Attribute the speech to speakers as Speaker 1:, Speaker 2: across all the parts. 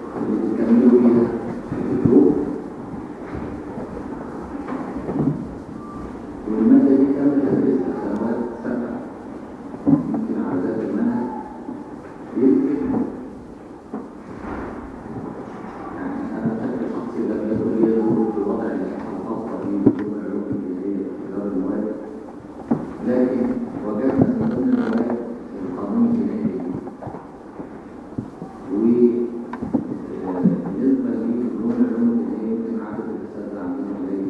Speaker 1: اللي بتكملوا بيها في الجروب والمادة دي كانت تدرسها سنوات سبعة يمكن على ذات المنهج يمكن يعني أنا بشكل شخصي لم يكن لي دور في وضع اللائحة الخاصة بدور العلوم الإنجليزية في إدارة المواد لكن وجدنا من ضمن المواد القانون الجنائي وبالنسبة لعلوم العلوم الجنائية يمكن عدد الأساتذة عندنا قليل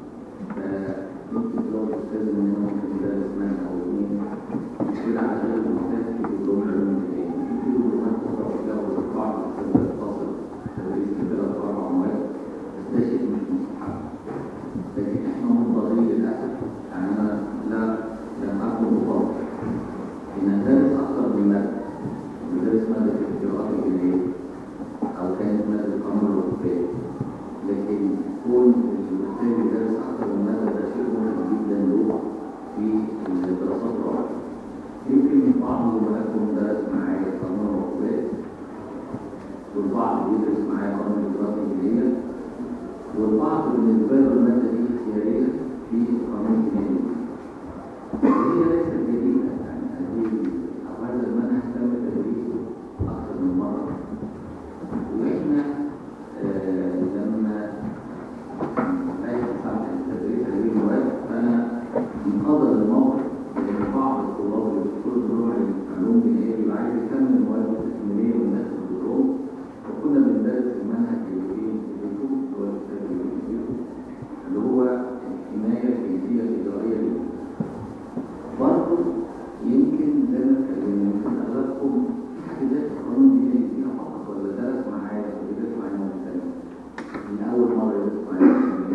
Speaker 1: فممكن تلاقوا أستاذ منهم ممكن يدرس مادة أو اثنين كده على الأقل الأستاذ في علوم العلوم الجنائية في دبلومات أخرى تلاقوا بعض الأساتذة تصل تدريس ثلاث أربع مواد بس ده شيء مش مستحب لكن احنا مضطرين للأسف يعني أنا لا لم أكن مضطر إن أدرس أكثر من مادة ندرس مادة الإجراءات الجنائية أو كانت مادة القانون الأوروبي لكن كون الأستاذ يدرس أكثر من مادة ده شيء مهم جدا له في الدراسات العليا يمكن بعض زملائكم درس معايا القانون الأوروبي والبعض بيدرس معايا قانون الإجراءات الجنائية والبعض بالنسبة له المادة دي اختيارية في القانون الجنائي هي ليست جديدة يعني هذه أو هذا المنهج تم تدريسه أكثر من مرة وإحنا آه، لما لا يستطيع التدريس هذه المواد فأنا مقدر الموقف لأن بعض الطلاب اللي بيدخلوا دروع العلوم الجنائية بيبقى عايز يكمل مواد التكميلية والناس في الدروم وكنا بندرس المنهج اللي فيه الدكتور هو الأستاذ اللي بيديره اللي هو الحماية الجنسية الإجرائية للمسلمين برضه يمكن زي ما اتكلمنا يمكن اغلبكم في حد ذات القانون الجنائي فيها فقط ولا درس معايا ولا درس معايا من سنه من اول مره يدرس معايا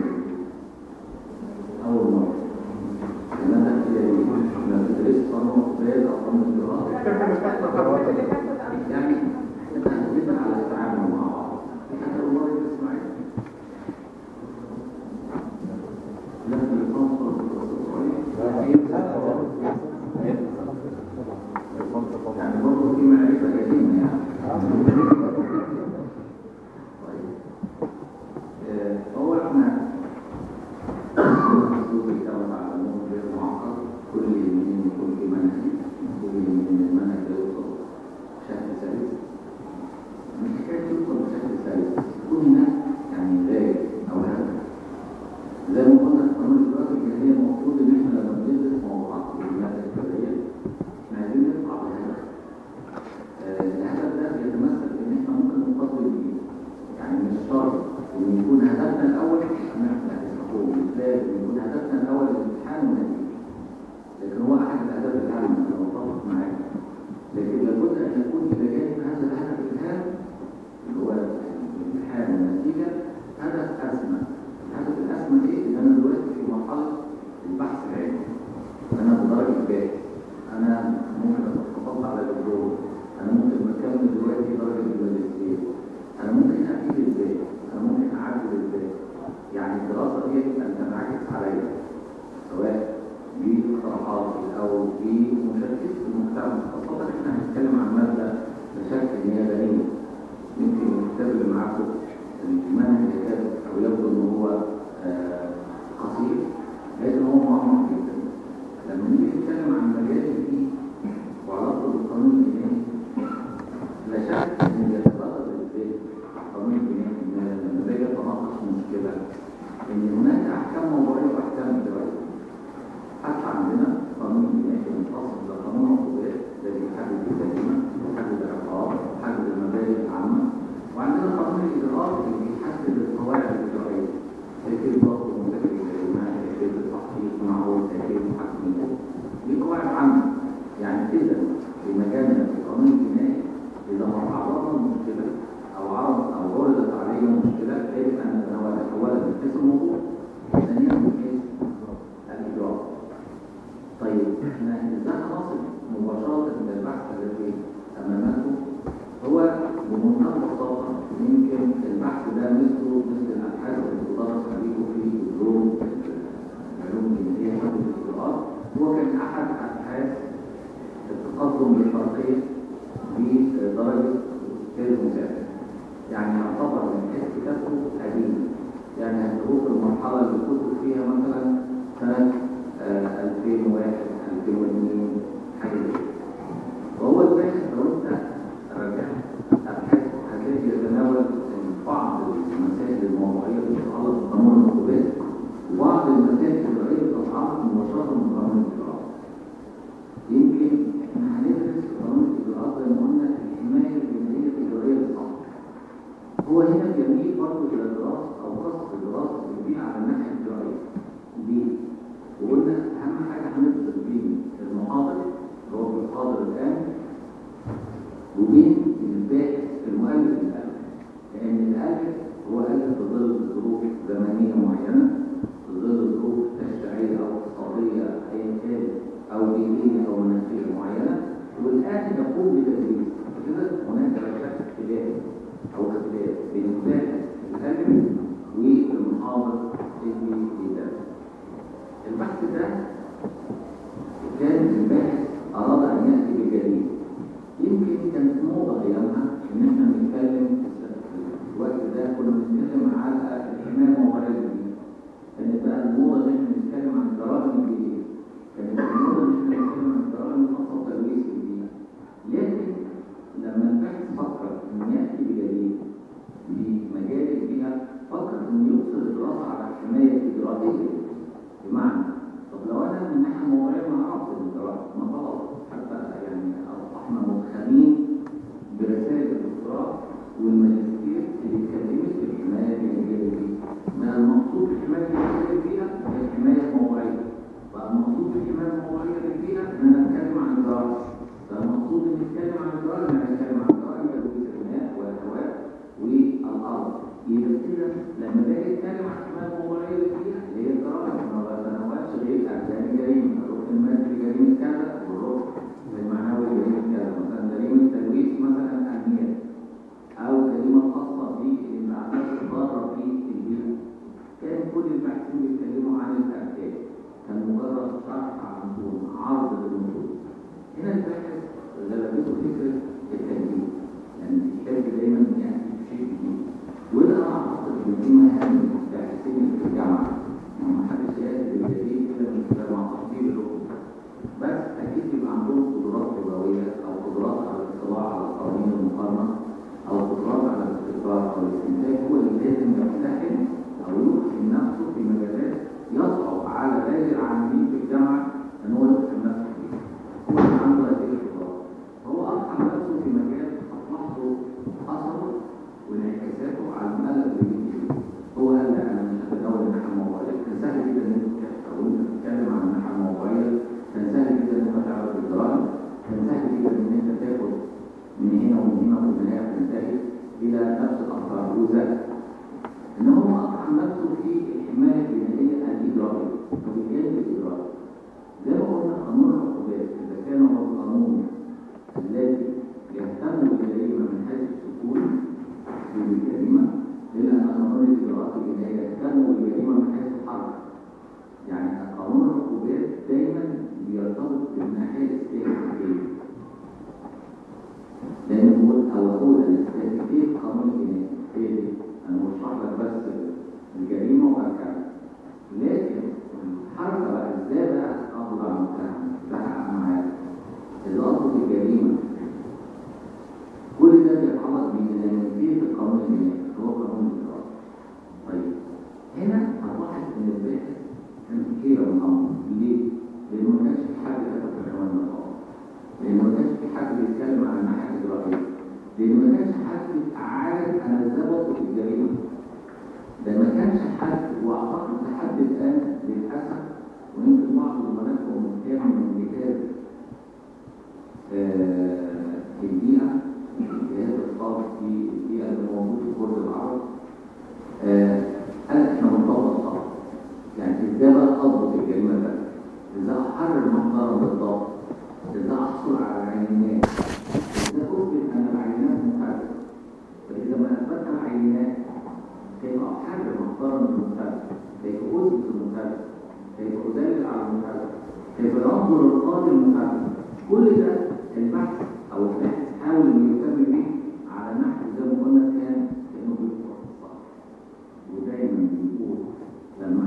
Speaker 1: اول مره لما انا لما تدرس قانون اقتصاد او قانون اجراءات يعني انت هتبدا على التعامل مع بعض في حد اول مره يدرس معايا لا في الفصل يعني برضه في معرفة قديمة يعني طيب آه، هو احنا الاسلوب الكون على الامور غير معقد كل يمين يكون في منهج كل يمين المنهج ده يوصل بشكل سلس مش حكايه يوصل بشكل سلس يكون هناك يعني غايه او هدف زي ما قلنا في قانون الاجراءات الجنائيه المفروض ان احنا لما بندرس موضوعات الجنائيه الكبيره احنا عايزين نطلع بهدف آه، الهدف ده بيتمثل في ان احنا ممكن نقدم بيه يعني مش شرط ان يكون هدفنا الاول ان احنا الحكومه مش لازم يكون هدفنا الاول الامتحان والنتيجه لكن هو احد الاهداف العامه انا متفق معاك لكن لابد ان يكون الى جانب هذا الهدف الهام اللي هو الامتحان والنتيجه هدف اسمى الهدف الاسمى ايه؟ ان انا دلوقتي في مرحله البحث العلمي انا بدرجه باء انا ممكن اتحفظ على الدكتور انا ممكن اكمل دلوقتي درجه الماجستير انا ممكن افيد ازاي انا ممكن اعدل ازاي يعني الدراسه دي ان تنعكس عليا سواء باقتراحاتي او بمشاركتي في المجتمع خاصه احنا هنتكلم عن ماده بشكل ان هي غنيه يمكن الكتاب اللي معاكم المنهج يكاد او يبدو ان هو آه، قصير لكن هو معمق جدا لما نيجي نتكلم عن مجال الايه وعلاقته بالقانون الجنائي لا شك ان يتبادر الذهن القانون الجنائي ان لما باجي اتناقش مشكله ان هناك احكام موضوعيه واحكام اجرائيه حتى عندنا قانون جنائي منفصل ده قانون العقوبات الذي يحدد الجريمه يحدد العقاب يحدد المبادئ العامه وعندنا قانون الاجراءات اللي بيحدد القواعد الاجرائيه كيفيه ضبط ومذاكره الجريمه كيفيه التحقيق معه كيفيه محاكمته دي قواعد عامه يعني اذا في مجالنا في القانون الجنائي اذا ما تعرضنا لمشكله او عرض او عرضت علينا مشكله يجب ان نتناولها اولا من حيث الموضوع ثانيا من حيث الاجراء طيب احنا ازاي نصل مباشره الى البحث الذي امامكم هو بمنتهى البساطه يمكن البحث ده مثله مثل الابحاث اللي بتدرس عليكم في العلوم العلوم الجنسيه او الاجراءات هو كان احد ابحاث التقدم بالفرقيه بدرجه غير مساعده المرحلة اللي كنت فيها مثلا سنة آه، 2001 2002 حاجة زي كده. وهو الباحث لو انت رجعت ابحاث هتلاقي يتناول بعض المسائل الموضوعيه اللي بتتعلق بقانون العقوبات وبعض المسائل الشرعيه اللي بتتعلق مباشره بقانون الاجراءات. يمكن احنا هندرس في قانون الاجراءات زي ما قلنا الحمايه الجنائيه الاجرائيه للصح. هو هنا جميل برضه الى دراسه او قصد دراسه البيئه على الناحيه الاجرائيه. ليه؟ وقلنا اهم حاجه هنفصل بين المحاضر اللي هو بيحاضر الان وبين الباحث المؤلف الألف لأن الألف هو ألف في ظل ظروف زمنية معينة في ظل ظروف تشريعية أو اقتصادية أيا كان أو بيئية أو مناخية معينة والآن يقوم بتدريس كده هناك اختلاف أو اختلاف بين الباحث الألف والمحاضر اللي بيدرس البحث ده كان الباحث أراد أن يأتي بجديد يمكن كانت موضة أيامها إن إحنا بنتكلم في الوقت ده كنا بنتكلم على الحماية الموبايلية الجديدة. كانت بقى الموضة إن إحنا نتكلم عن الجرائم الجديدة. كانت الموضة إن إحنا نتكلم عن الجرائم الخاصة بتلويث الجديد. لكن لما الباحث فكر إن يأتي بجديد في مجال البيئة فكر إن يقصر الدراسة على الحماية الإجرائية. بمعنى طب لو أنا من الناحية الموبايلية ما أعرفش الجرائم ما خلاص حتى يعني أصبحنا متخمين برسائل الدكتوراه والماجستير اللي اتكلمت في الحماية الجنائية دي. ما المقصود بالحماية الجنائية فيها هي الحماية الموضوعية. فالمقصود بالحماية الموضوعية اللي فيها إن أنا أتكلم عن الجرائم. فالمقصود إن نتكلم عن الجرائم إن أنا أتكلم عن الجرائم تلوث الماء والهواء والأرض. يبقى كده لما باجي أتكلم عن الحماية الموضوعية اللي فيها اللي هي الجرائم ما بتناولش غير أجزاء الجريمة. الركن المادي جريمة كذا والركن المعنوي جريمة كذا مثلا جريمة تلويث مثلا أمنية أو جريمة خاصة بالأعمال الضارة في البيئة كان كل الباحثين بيتكلموا عن الأركان كان مجرد شرح عن نصوص عرض للنصوص هنا الباحث غلبته فكرة التجديد يعني الكتاب دايما يعني شيء جديد وده أنا أعتقد إن دي مهام الباحثين اللي في الجامعة يعني محدش يأتي بالجديد إلا من خلال مع تطبيق العقول بس أكيد يبقى عندهم قدرات لغوية أو قدرات على الاطلاع على قوانين المقارنة أو قدرات على الاستقرار أو الاستنتاج هو اللي لازم يمتحن أو يدخل نفسه في مجالات يصعب على باقي العاملين في الجامعة إن هو يدخل نفسه فيها. هو اللي عنده هذه القدرات. فهو أدخل نفسه في مجال أصبحته أثره وانعكاساته على المدى اللي بيجي فيه. هو قال لا أنا مش هتناول الناحية الموضوعية كان سهل جدا إن أنت تحكي وأنت بتتكلم عن الناحية الموضوعية كان سهل جدا ان انت تعرف الجرائم كان سهل جدا ان انت تاخد من هنا ومن هنا وفي النهايه تنتهي الى نفس الافكار وذات ان هو اطعم نفسه في الحمايه الجنائيه الاجرائيه او الجانب الاجرائي زي ما قلنا قانون العقوبات اذا كان هو القانون الذي يهتم بالجريمه من حيث السكون بالجريمه الا ان قانون الاجراءات الجنائيه يهتم بالجريمه من حيث الحركه يعني قانون العقوبات دايما بيرتبط بالناحيه الاستهلاكيه لان هو او هو الاستهلاكيه في قانون الجنائي هي دي انا بشرح لك بس الجريمه وهكذا لكن الحركه بقى ازاي بقى اقبض على المتهم ازاي احقق معاه ازاي اضبط الجريمه كل ده بيتعلق بالديناميكيه في القانون الجنائي هو قانون الاجراءات طيب هنا هتلاحظ ان الباحث كان كتير من الامر ليه؟ لانه ما كانش في حد كتب في العنوان ده خالص لانه ما كانش في حد بيتكلم عن الناحيه الاجرائيه لانه ما كانش حد عارف انا ازاي بطلب الجريمه ده ما كانش حد واعتقد لحد الان للاسف ويمكن بعض زملائكم كان من جهاز في البيئه الجهاز الخاص في البيئه اللي موجود في برج العرب قال احنا بنطبق الخط يعني ازاي بقى اضبط الجريمه ده ازاي احرر محضرا بالضبط ازاي احصل على العينات ازاي اثبت ان العينات مخالفه فاذا ما اثبت العينات كيف احرر محضرا بالمخالفه كيف اثبت المخالفه كيف ادلل على المخالفه كيف ينظر القاضي المخالفه كل ده البحث او الباحث حاول انه يهتم به على نحو زي ما قلنا كان كانه بيقرا الصح ودايما بيقول لما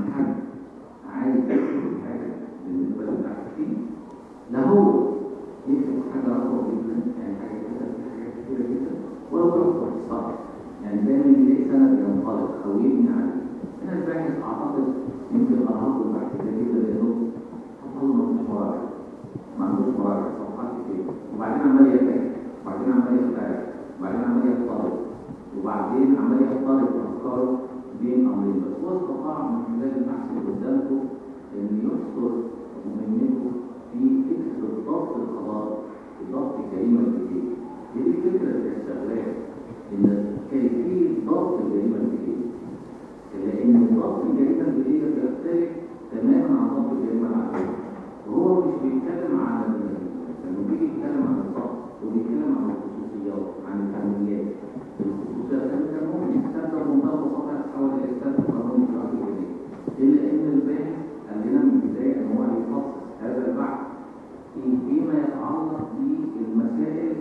Speaker 1: يختلط او يبني عليه هنا الباحث اعتقد يمكن ارهقه البحث ده جدا لانه حصل ما فيش مراجع ما عندوش مراجع صفحات كتير وبعدين عمال يتاكد وبعدين عمال يختلف وبعدين عمال يختلط وبعدين عمال يختلط افكاره بين امرين بس هو استطاع من خلال البحث اللي قدامكم ان يذكر مهمته في فكره الضبط القضاء ضبط الجريمه الكتير دي الفكره الاستغلال ان كيفيه ضبط الجريمه الكتير لان ضبط الجريمه الكتير بيختلف تماما عن ضبط الجريمه العاديه وهو مش بيتكلم عن لما بيجي يتكلم عن الضبط وبيتكلم عن الخصوصيات عن الفنيات الخصوصيات كان ممكن يستخدم منطقه بسيطه تحول الى استخدام قانون اجراءات الجريمه الا ان الباحث قال لنا من البدايه ان هو هيخصص هذا البحث فيما يتعلق بالمسائل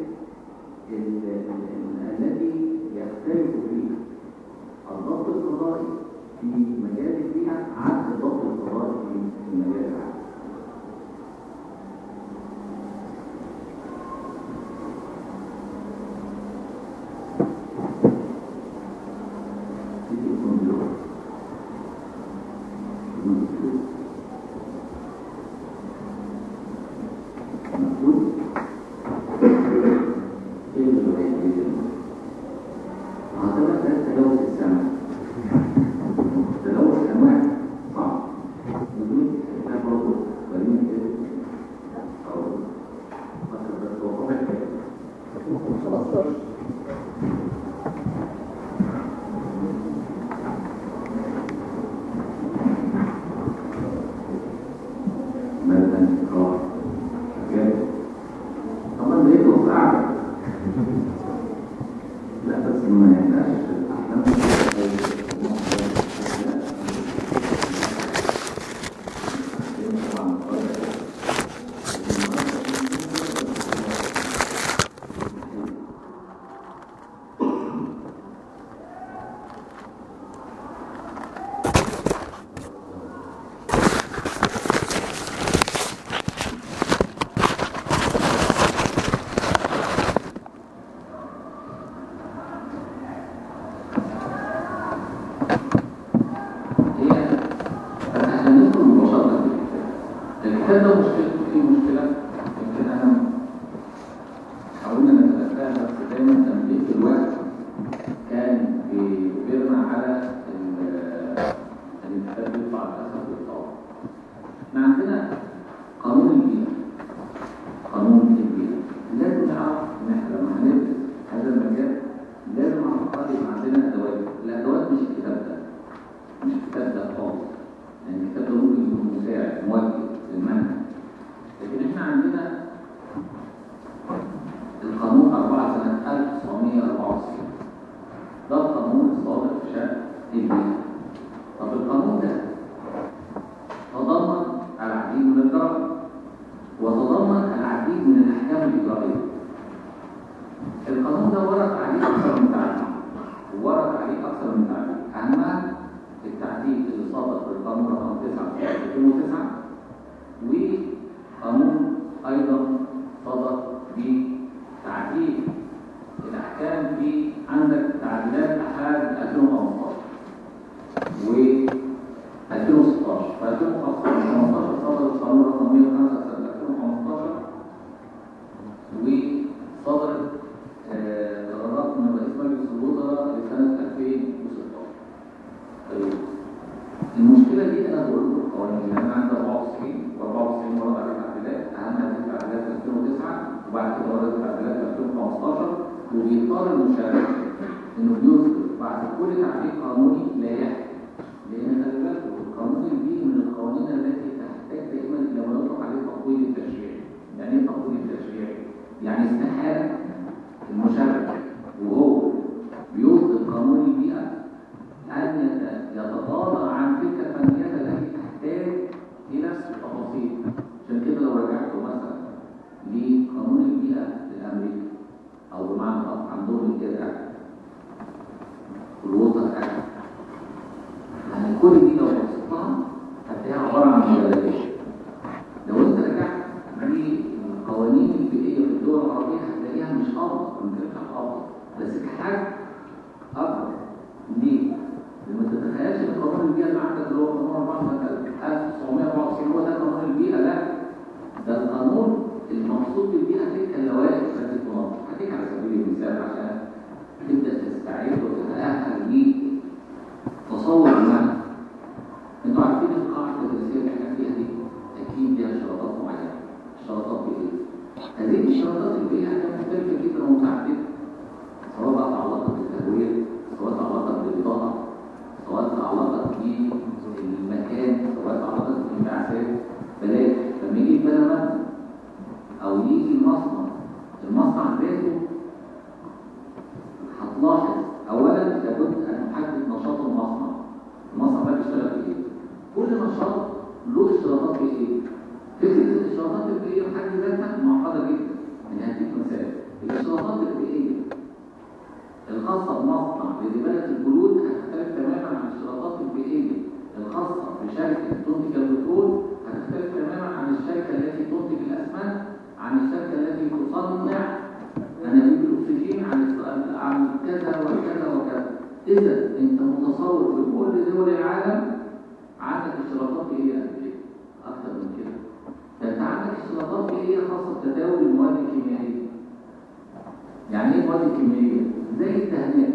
Speaker 1: التي يختلف فيها الضبط القضائي في مجال البيئة عكس الضبط القضائي في مجال العالم شركه تنتج البترول هتختلف تماما عن الشركه التي تنتج الاسمنت عن الشركه التي تصنع انابيب الاكسجين عن عن كذا وكذا وكذا اذا انت متصور في كل دول العالم عندك اشتراطات بيئيه قد كده اكتر من كده ده انت عندك اشتراطات بيئيه خاصه بتداول المواد الكيميائيه يعني ايه المواد الكيميائيه زي الدهانات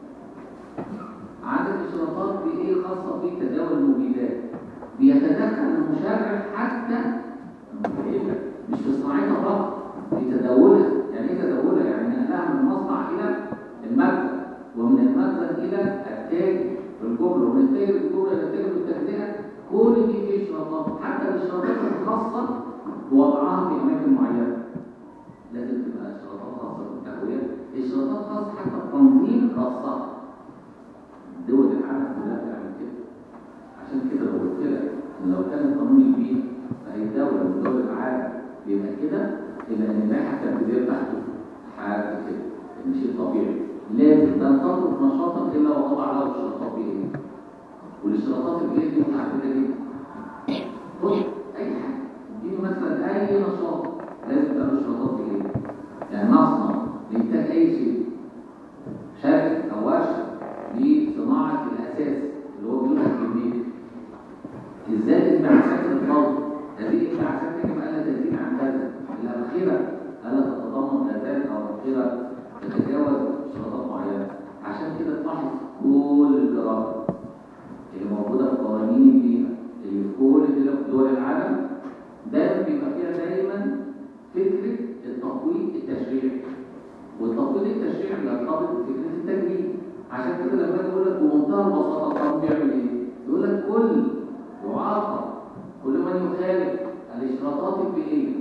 Speaker 1: عندك اشتراطات بيئيه خاصه بتداول المبيدات بيتدخل المشرع حتى مش في صناعتها فقط في تداولها يعني ايه تداولها يعني نقلها من المصنع الى المخزن ومن المخزن الى التاجر في الجمله ومن التاجر في الجمله الى التاجر في التجزئه كل دي فيه اشتراطات حتى الاشتراطات الخاصه بوضعها في اماكن معينه لازم تبقى اشتراطات خاصه بالتهويه اشتراطات خاصه حتى بتنظيم رصها دول العالم كلها بتعمل كده عشان كده لو قلت لك ان لو كان قانون البيئه في اي دوله من دول العالم بيبقى كده الا ان اللائحه التنفيذيه بتاعته حاجه كده ان شيء طبيعي لازم لا تترك نشاطا الا وضع له اشتراطات بيئيه والاشتراطات البيئيه دي متعدده جدا بص اي حاجه اديني مثلا اي نشاط لازم تبقى له اشتراطات بيئيه يعني مصنع لانتاج اي شيء شركه او ورشه لصناعه الاساس اللي هو بيقول لك الكميه ازاي انبعاثات الفوضى هذه الانبعاثات يجب الا تزيد عن كذا الاخيره الا تتضمن غازات او الاخيره تتجاوز شروطات معينه عشان كده تلاحظ كل الجرائم اللي موجوده في قوانين البيئه اللي في كل دول العالم دايما بيبقى فيها دايما فكره التطوير التشريعي والتطوير التشريعي يرتبط بفكره التجريد عشان كده لما يقول لك بمنتهى البساطه القانون بيعمل ايه؟ يقول لك كل يعاقب كل من يخالف الاشتراطات البيئيه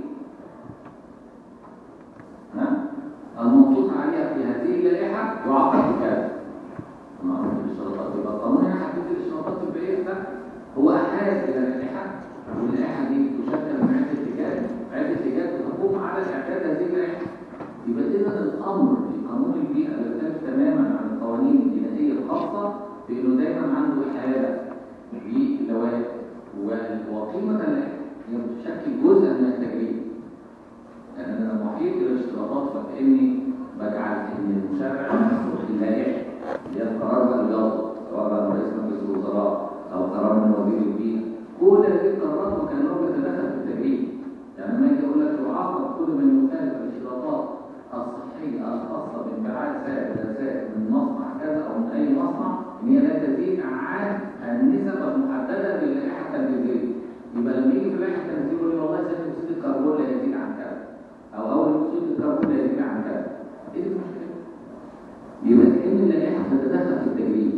Speaker 1: المنصوص عليها في هذه اللائحه يعاقب بكذا معروف الاشتراطات يبقى القانون هنا حدد الاشتراطات البيئيه ده هو احاز الى لائحه واللائحه دي تشكل من عده لجان عده لجان تقوم على اعداد هذه اللائحه يبقى اذا الامر في قانون البيئه يختلف تماما عن القوانين البيئيه الخاصه في انه دايما عنده احاله باللوائح وقيمه اللائحه هي بتشكل جزء من التجريب يعني انا محيط الاشتراطات فكاني بجعل ان المشرع مسؤول اللائحه اللي هي القرار بقى اللي يصدر سواء بقى من رئيس مجلس الوزراء او قرار من وزير البيئه كل هذه القرارات وكان له بيتدخل في التجريب يعني لما يجي يقول لك يعاقب كل من يخالف الاشتراطات الصحيه الخاصه بانبعاث سائل غازات من مصنع كذا او من اي مصنع ان هي لا تزيد عن النسب المحدده للائحه التنفيذيه يبقى لما يجي في اللائحه التنفيذيه يقول لي والله ثاني اكسيد الكربون لا يزيد عن كذا او اول اكسيد الكربون لا يزيد عن كذا ايه دي المشكله؟ يبقى كان اللائحه تتدخل في التجريب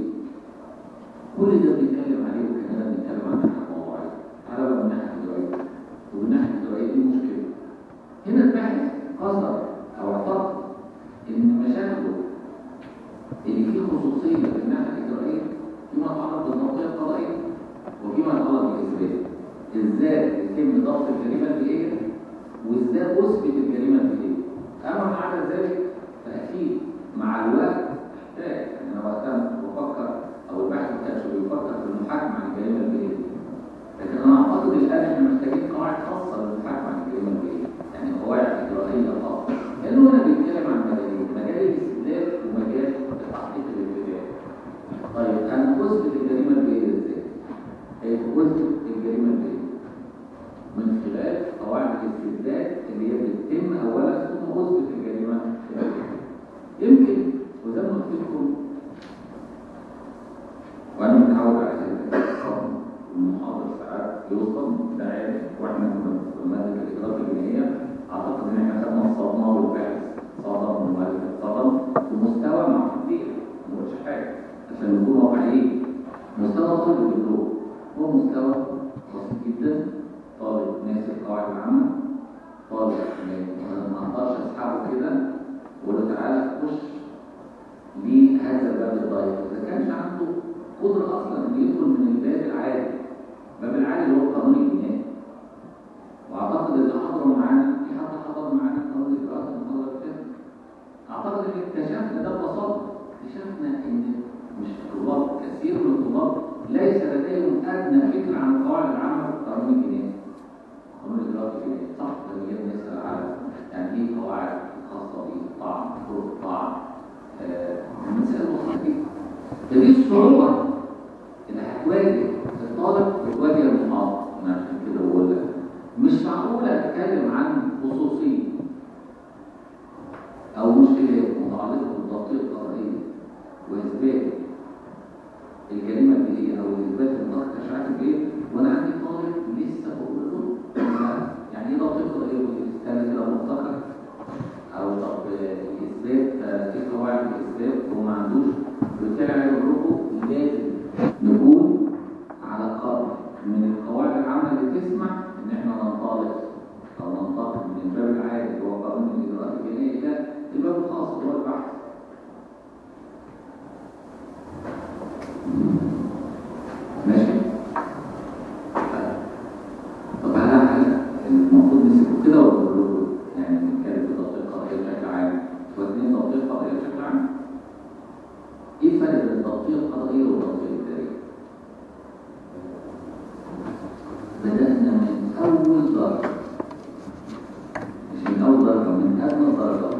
Speaker 1: كل ده بنتكلم عليه وكاننا بنتكلم عن ناحيه موضوعيه تعالى بقى من ناحيه اجرائيه والناحيه الاجرائيه دي مشكله هنا الباحث قصر او اعتقد ان مشاكله اللي فيه خصوصيه في الناحيه الاجرائيه فيما يتعلق بالضبطيه القضائيه وفيما يتعلق بالاثبات ازاي يتم ضبط الجريمه البيئيه وازاي اثبت الجريمه البيئيه اما ما عدا ذلك فاكيد مع الوقت احتاج يعني انا وقتها بفكر او الباحث ما كانش بيفكر في المحاكمه عن الجريمه البيئيه لكن انا اعتقد الان احنا محتاجين قواعد خاصه للمحاكمه عن الجريمه البيئيه يعني قواعد اجرائيه خاصه لانه هنا بيتكلم عن مجالين مجال الاستدلال ومجال التحقيق الابتدائي طيب انا اثبت الجريمه البيئيه ازاي؟ كيف اثبت الجريمه البيئيه؟ من خلال قواعد الاستدلال اللي هي بتتم اولا ثم اثبت الجريمه البيئيه يمكن وزي ما قلت لكم وانا متعود على كده الصدمه المحاضر ساعات يوصل ده عارف واحنا كنا في ماده الاجراءات الجنائيه اعتقد ان احنا خدنا الصدمه والبحث صدم والمؤلف اتصدم في مستوى معقول ما قلتش حاجه عشان نكون واقعيين مستوى طالب الدكتور هو مستوى بسيط جدا طالب ناسي القواعد العامه طالب ما اقدرش اسحبه كده واقول له تعالى خش لهذا الباب الضيق اذا كانش عنده قدره اصلا انه يدخل من الباب العالي الباب العالي اللي هو القانون الجنائي واعتقد اللي حضروا معانا في حد حضر معانا قانون الاجراءات المحاضره الثانيه اعتقد ان اكتشفنا ده ببساطه اكتشفنا ان مش الطلاب كثير من الطلاب ليس لديهم ادنى فكره عن القواعد العامة في قانون الجنائي قانون الإجراءات الجنائية صح لما جينا نسأل على يعني إيه قواعد خاصة بالطعن طرق الطعن آه، المسائل البسيطة دي فدي الصعوبة اللي هتواجه الطالب وتواجه المحاضر أنا عشان كده بقول لك مش معقول أتكلم عن خصوصية أو مشكلة متعلقة بالتطبيق القضائية وإثبات الجريمة الجديدة أو إثبات الضغط تشريعات الجيش وأنا عندي طالب لسه بقول له يعني إيه ضغط القضائية استنى كده مفتكر أو طب إثبات في قواعد الإثبات هو ما عندوش بالتالي أنا بقول له لازم نكون على قدر من القواعد العامة اللي تسمح إن إحنا ننطلق أو ننتقل من الباب العادي اللي هو قانون الإجراءات الجنائية إلى الباب الخاص اللي هو البحث ماشي طب هل هل المفروض نسيبه كده ولا نقول له يعني نتكلم في تطبيق قضائي بشكل عام واثنين تطبيق قضائي بشكل عام ايه الفرق بين التطبيق القضائي والتطبيق الاداري؟ بدأنا من أول درجة مش من أول درجة من أدنى الدرجات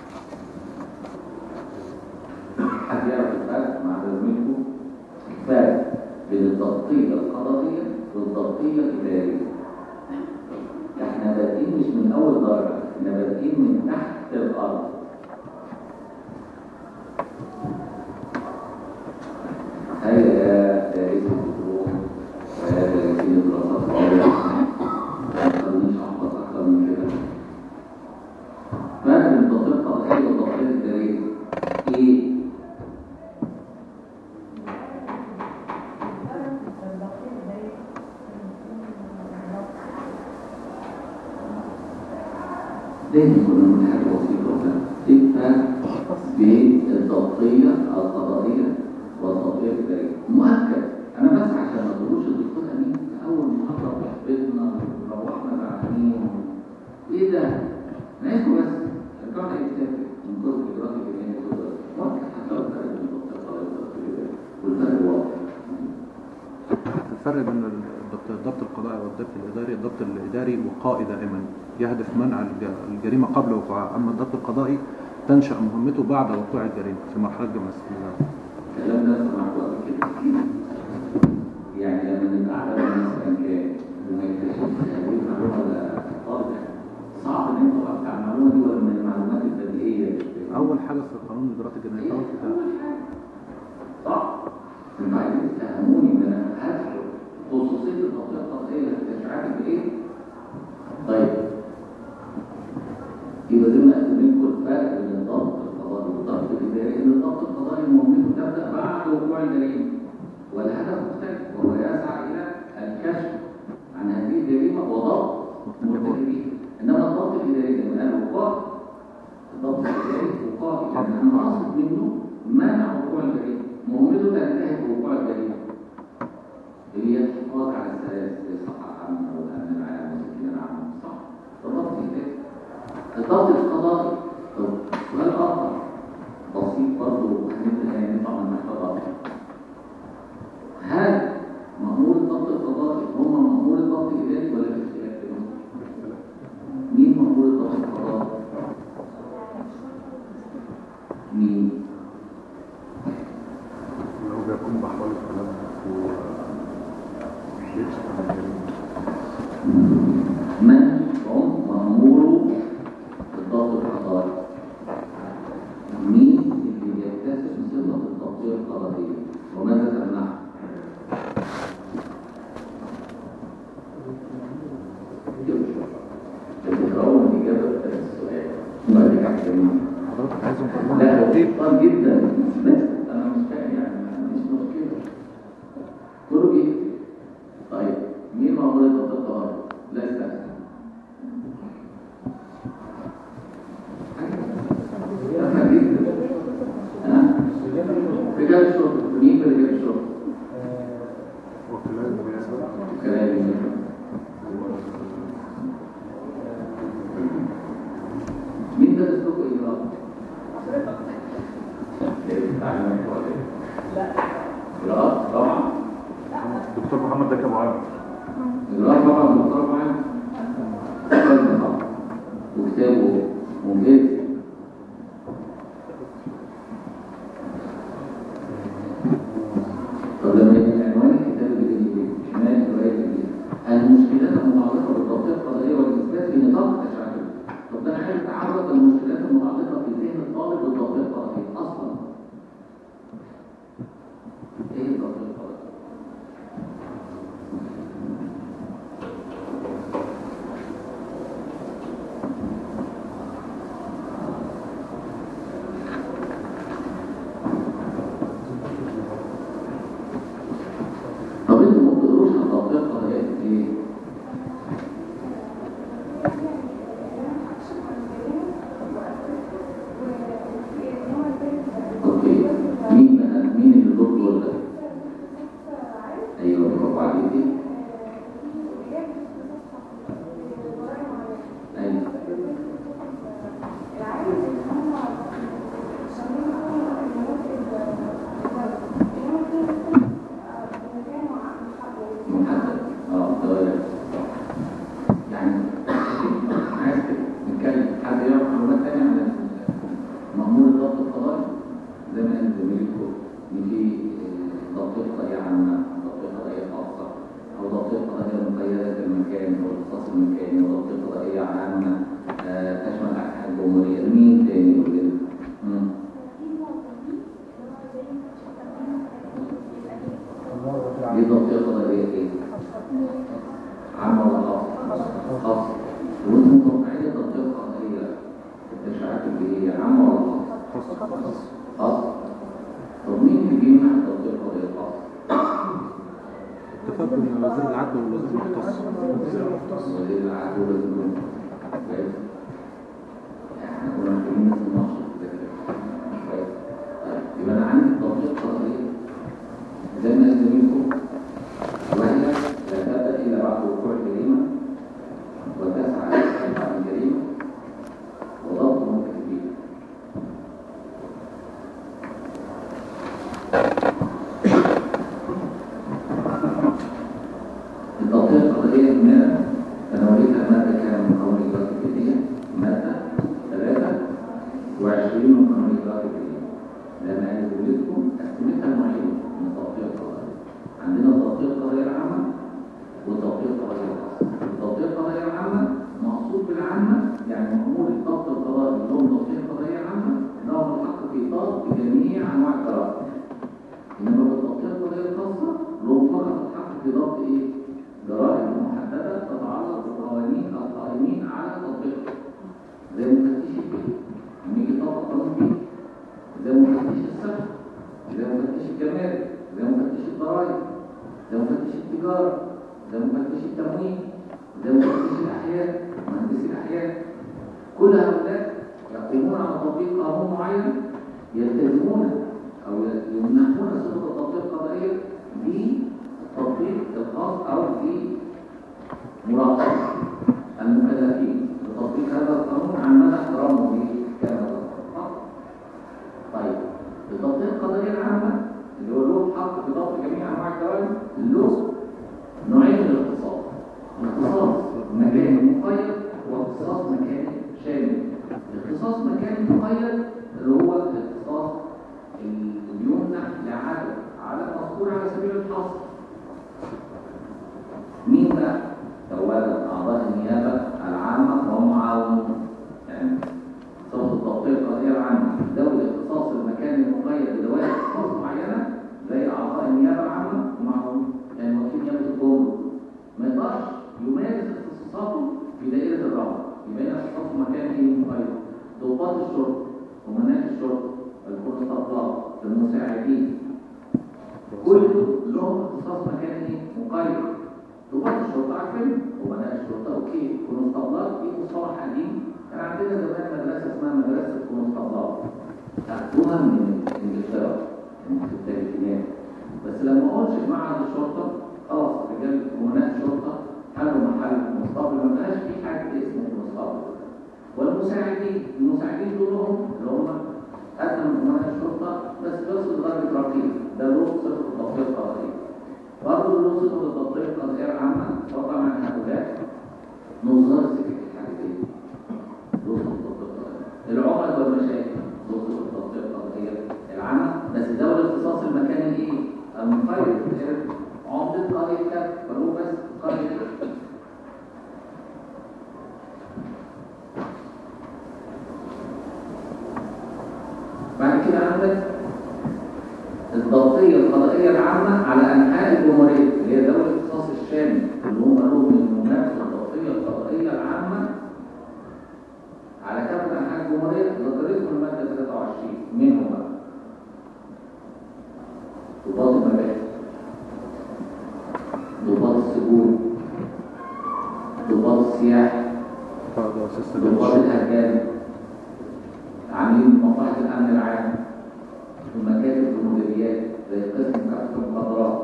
Speaker 1: حد يعرف الفرق مع زميلكم الفرق بين الضبطية القضائية والضبطية الإدارية احنا بادئين مش من أول درجة احنا بادئين من تحت الأرض هيا دارس الدكتور وهذا في دراسات الأولى ما مش أحفظ أكثر من كده فرق بين الضبطية القضائية والضبطية الإدارية إيه؟ لازم كنا نقول حاجة بسيطة ولا تفرق بين الضبطية القضائية والضبطية الإدارية مؤكد أنا بس عشان ما تقولوش الدكتور أمين في أول محاضرة بيحبطنا وروحنا زعلانين إيه ده؟ أنا عايزكم بس ارجعوا للكتاب من كتب إجراءات الجنائية وكده مؤكد هتلاقوا الفرق بين الضبطية القضائية والضبطية الإدارية والفرق واضح
Speaker 2: الفرق بين الضبط الضبط القضائي والضبط الإداري الضبط الإداري وقائي دائما يهدف منع الج- الجريمة قبل وقوعها أما الضبط القضائي تنشأ مهمته بعد وقوع الجريمة في مرحلة جمع
Speaker 1: الكلام ده سمعته قبل كده كتير يعني لما نبقى على مثلا كان وما يكتشفش هذه المعلومه ولا طالب صعب ان انت توقف على المعلومه دي ولا من المعلومات البديهيه اللي-
Speaker 2: أول حاجة في قانون الإجراءات الجنائية أول كتاب
Speaker 1: صح انتوا عايزين تفهموني ان انا هدخل خصوصيه التطبيق القضائيه للتشريعات بايه؟ طيب يبقى زي ما قلت لكم الفرق بين الضبط القضائي والضبط الاداري ان الضبط القضائي مهمته تبدا بعد وقوع الجريمه والهدف مختلف وهو يسعى الى الكشف عن هذه الجريمه وضبط مرتكبيها انما الضبط الاداري لما قال وقائي الضبط الاداري وقائي يعني انا اقصد منه منع وقوع الجريمه مهمته تنتهي بوقوع الجريمه اللي هي الحفاظ على السلام الصحه العامه والامن العام والسكينه العامه صح ده ضبط الاداري الضبط القضائي طب سؤال اخر بسيط برضه هنبدا يعني نطلع من المحتوى اكتر هل مأمور الضبط القضائي هم مأمور الضبط الإداري ولا في اختلاف بينهم؟ مين مأمور الضبط القضائي؟ مين؟
Speaker 2: اللي هو بيقوم بأحوال الكلام ويكشف عن الجريمة
Speaker 1: من هم مأمور الضبط القضائي؟ مين اللي بيكتسب صفة التطبيق القضائية؟ وماذا تمنعه؟ تقرأوا الإجابة بتاعت السؤال ما دي حاجة جميلة
Speaker 2: حضرتك عايزهم كلهم
Speaker 1: لا هو
Speaker 2: ترتيب
Speaker 1: بسيط جدا بس انا مش فاهم يعني ما عنديش مشكله كله بيه طيب مين موضوع التطبيق لا استنى إجراء طبعا مختار معانا كتاب طبعا وكتابه ممتاز طب لما يبقى عنوان الكتاب الجديد شمال الرواية الجديدة المشكلات المتعلقة بالتوقيع القضائية والإثبات في نطاق التشعب طب ده أنا عايز أتعرض المشكلات المتعلقة في ذهن الطالب بالتوقيع القضائي أصلا إيه التوقيع القضائي؟ طب انتوا ما بتقدروش على التوقيع القضائي ليه؟ اوكي مين بقى مين اللي ضد دول ده؟ ايوه برافو عليكي ايوه محدد اه دوائر يعني عايز نتكلم حد يعرف معلومات تانية عن مأمور الضبط القضائي زي ما قال زميلكم ان في آه، ضبط قضائية عامة ضبط قضائية خاصة او ضبط قضائية مقيدة المكان او الاختصاص المكاني او ضبط قضائية عامة آه، تشمل أحد الجمهورية مين تاني يقول لنا؟ مم. دي ضبط قضائية ايه؟ عامة ولا خاصة؟ خاصة وانتم متوقعين تطبيق قضية التشريعات الجديدة عامة ولا خاصة؟ خاصة طب مين اللي بيمنع تطبيق قضية خاصة؟
Speaker 2: اتفاق بين وزير العدل والوزير المختص
Speaker 1: وزير العدل والزمن كويس احنا كنا محتاجين ناس ننشط كده كويس طيب يبقى انا عندي تطبيق قضية زي ما قال زميلكم وهي لا تبدأ إلا بعد وقوع الجريمة وتسعى للبحث عن الجريمة وضبط المكذبين التوقيع القضائية المادة تناولتها مادة كام من قانون الإجراءات الجديدة مادة 23 من قانون الإجراءات الجديدة لما أنا بقول لكم قسمتها نوعين من التوقيع القضائي عندنا التوقيع القضائية العامة والتوقيع القضائية الخاصة التوقيع القضائية العامة مقصود بالعامة يعني مأمور الضبط القضائي لهم توقيع قضائية عامة لهم الحق في إطار جميع أنواع الجرائم إنما بالتوقيع القضائية الخاصة لهم فقط الحق في ضبط إيه؟ جرائم محددة تتعلق بقوانين القائمين على تطبيقها زي مفتش البيت لما يجي يطبق قانون البيت زي مفتش السفر زي مفتش الجمارك زي مفتش الضرائب زي مفتش التجارة زي مفتش التموين زي مفتش الأحياء مهندس الأحياء كل هؤلاء يقومون على تطبيق قانون معين يلتزمون أو يمنحون صفة التطبيق القضائية بالتطبيق الخاص أو بمراقبة المكلفين بتطبيق هذا القانون عن مدى احترامه لكامل القانون طيب التطبيق القضائية العامة اللي هو له الحق في ضبط جميع أنواع الجرائم له نوعين من الاختصاص اختصاص مكاني مقيد واختصاص مكاني شامل الاختصاص مكاني مقيد اللي هو الاختصاص اللي بيمنح لعدد عدد مذكور على سبيل الحصر مين بقى؟ أولا أعضاء النيابة العامة ومعاونون يعني صوت التوقيع القضية العامة ذوي الاختصاص المكاني المقيد بدوائر اختصاص معينة زي أعضاء النيابة العامة ومعاونون يعني وكيل نيابة الجمهور ما يقدرش يمارس اختصاصاته في دائرة الرابط يبقى هنا اختصاص مكاني مقيد ضباط الشرطة أمناء الشرطة الكونستابلات المساعدين كل لهم اختصاص مكاني مقيد ضباط الشرطة عارفين أمناء الشرطة أوكي كونستابلات دي مصطلح قديم كان عندنا زمان مدرسة اسمها مدرسة كونستابلات أخدوها من إنجلترا من في الثلاثينات بس لما أنشئ معهد الشرطة خلاص رجال أمناء الشرطة حلوا محل كونستابل ما بقاش في حاجة اسمه كونستابل والمساعدين المساعدين دولهم اللي هم أدنى من أمناء الشرطة بس بيوصل لدرجة رقيق ده له صفة التطبيق القضائي برضه له صفة التطبيق القضائية العامة وطبعا هؤلاء نظار سكة الحاجتين نظر التطبيق العمد والمشاكل نظر التطبيق القضية العامة بس ده الاختصاص المكاني ايه؟ المقيد عمدة قرية كذا فهو بس قرية كذا بعد كده عندك الضبطية القضائية العامة على أنحاء الجمهورية اللي هي دولة الاختصاص الشامل اللي هم لهم من ممارسة الضبطية القضائية العامة على كافة أنحاء الجمهورية ذكرتهم المادة 23 منهم بقى ضباط المباحث ضباط السجون ضباط السياحة
Speaker 2: قائد وأساس
Speaker 1: ضباط
Speaker 2: الجيش
Speaker 1: الهجان عاملين مصلحة الأمن العام ومكاتب المديريات زي قسم مكافحة المخدرات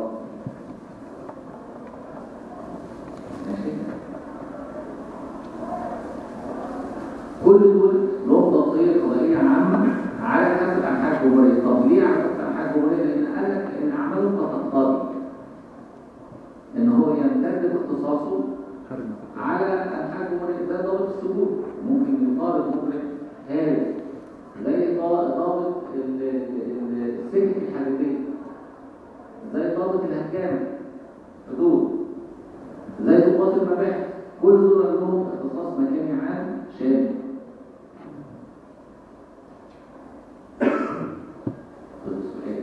Speaker 1: ماشي كل دول لهم ضبطية قضائية عامة على كافة أنحاء الجمهورية طب ليه على كافة أنحاء الجمهورية؟ لأن قال لك إن أعمالهم قد إن هو يمتد باختصاصه
Speaker 2: خارج نطاق
Speaker 1: على أنحاء الجمهورية ده ضابط السجون ممكن يطالب ممكن هارب زي طا- ضابط ال- ال- السجن الحديدية زي ضابط الهجان حدود زي ضباط المباحث كل دول لهم اختصاص مكاني عام شامل خد السؤال.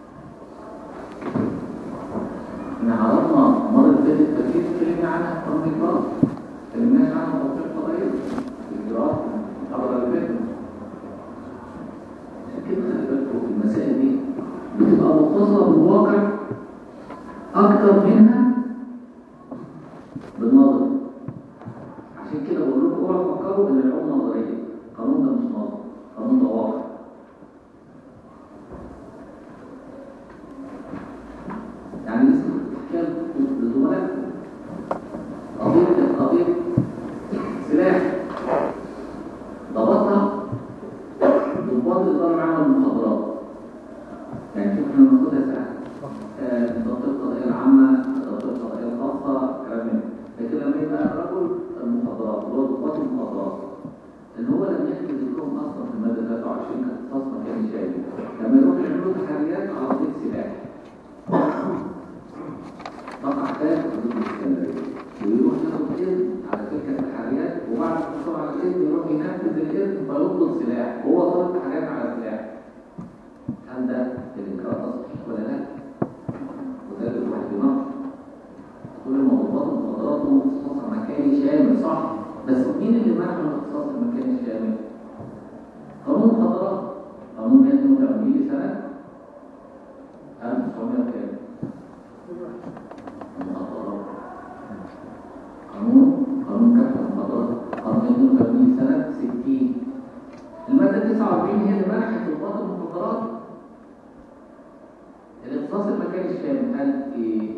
Speaker 1: احنا عرفنا مرة اللي فاتت كتير اتكلمنا عنها في قانون الإجراءات ما اتكلمناش عنها في توقيع القضائية الإجراءات المحاضرة اللي فاتت عشان كده خلي بالكم المسائل دي بتبقى متصلة بالواقع أكتر منها بالنظر عشان كده بقول لكم اوعوا تفكروا ان العلوم نظريه القانون ده مش نظر القانون ده واقع يعني لسه كنت بتحكي لزملائكم قضيه قضيه سلاح ضبطها ضباط الاداره العامه للمخابرات يعني شوف احنا بناخدها ساعه آه، ضبط القضايا العامه ضبط القضايا الخاصه كلام من ده. لكن لما يبقى رجل المخابرات اللي هو ضباط المخابرات ان هو لم يحجز لهم اصلا في الماده 23 كاختصاص مكان شامل لما يروح يعملوا تحريات على قضيه سلاح طبعا حكايه حدود الاسكندريه ويروح ياخد اذن على تلك التحريات وبعد الحصول على الاذن يروح ينفذ الاذن فيطلب سلاح وهو طالب تحريات على سلاح هل ده الاجراء ده صحيح ولا لا؟ وده اللي الواحد يناقش كل الموضوعات المخدرات هم اختصاص مكاني شامل صح بس مين اللي منع من الاختصاص المكاني الشامل؟ قانون المخدرات قانون 182 سنه 1900 وكام؟ المخدرات قانون قانون كافة المخدرات قانون 82 سنة 60 المادة 49 هي اللي منحت ضباط المخدرات الاختصاص المكاني الشامل قال ايه؟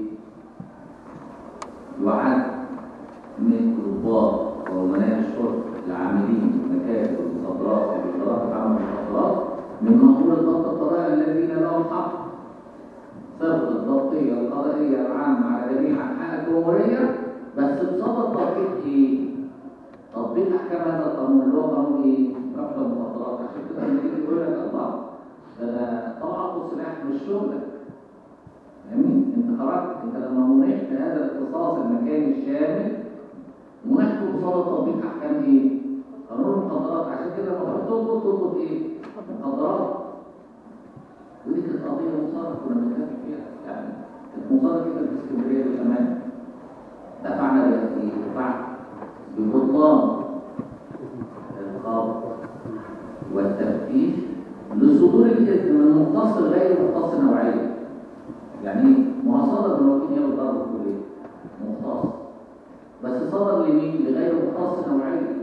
Speaker 1: يعد من ضباط وأمناء الشرطة العاملين في مكاتب المخدرات والإدارات العامة للمخدرات من مأمور الضبط القضائي الذين لهم حق صرف الضبطية القضائية العامة على جميع أنحاء الجمهورية بس بصدد تطبيق إيه؟ تطبيق أحكام هذا القانون اللي هو قانون إيه؟ مكافحة المخدرات عشان كده لما يجي يقول لك الله ده طبعا السلاح مش شغلك فاهمني؟ انت خرجت انت لما منحت هذا الاختصاص المكاني الشامل منحته بصدد تطبيق احكام ايه؟ قانون المخدرات عشان كده لما تروح تطلب تطلب ايه؟ مخدرات ودي كانت قضيه مصارة كنا بنتكلم فيها يعني كانت مصارة كده في اسكندريه بالامان دفعنا بايه؟ دفعنا ببطلان القبض والتفتيش لصدور الاذن من مختص غير مختص نوعيه يعني ايه؟ ما هو صدر من وكيل يوم الضرب الكلية مختص بس صدر لمين؟ لغير مختص نوعيا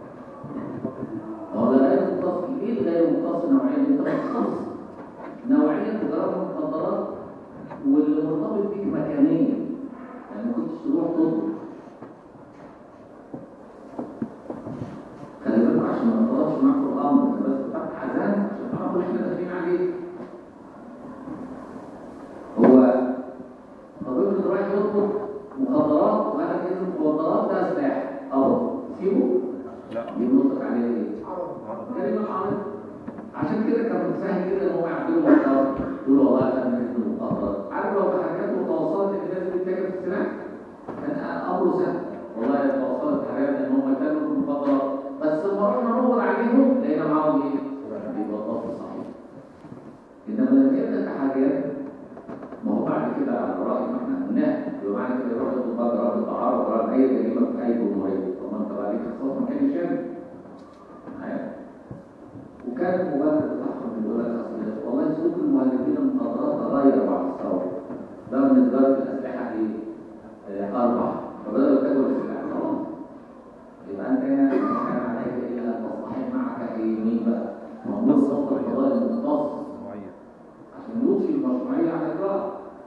Speaker 1: هو ده غير مختص ايه غير مختص نوعيا؟ انت مختص نوعيا تجارة المخدرات واللي مرتبط بيك مكانيا يعني ما كنتش تروح تطلب خلي بالك عشان ما نطلبش معاكم الامر أنا بس فتح اذان عشان تعرفوا اللي احنا داخلين عليه هو طبيب اللي رايح يطلب مخدرات وانا كده المخدرات ده سلاح اه سيبه
Speaker 2: لا
Speaker 1: دي بنطلق عليها ايه؟ كلمة عرض عشان كده كان سهل جدا ان هم يعملوا مخدرات يقولوا والله انا من المخدرات عارف لو حاجات متوسطه اللي لازم تتاجر في السلاح كان امره سهل والله توصلت حاجات ان هم يتاجروا في المخدرات بس المره ما ندور عليهم لقينا معاهم ايه؟ بيبطلوا صحيح انما لما يبدا كحاجات ما هو بعد كده على راي ما احنا قلناه يبقى معنى كده يروح المخدرات التعارض ولا اي جريمه في اي جمهوريه طب ما انت بقى ليك اختصاص ما كانش شامل معايا وكان المبرر بتاعهم من دول الاصل والله سلوك المهاجرين المخدرات تغير بعد الثوره ده بالنسبه لهم الاسلحه ايه؟ آه، اربع فبداوا يتجهوا للسلاح خلاص يبقى انت هنا كان عليك الا ان تصطحب معك ايه مين بقى؟ مهندس صوت القضاء المختص
Speaker 2: معين
Speaker 1: عشان يضفي المشروعيه على الاجراء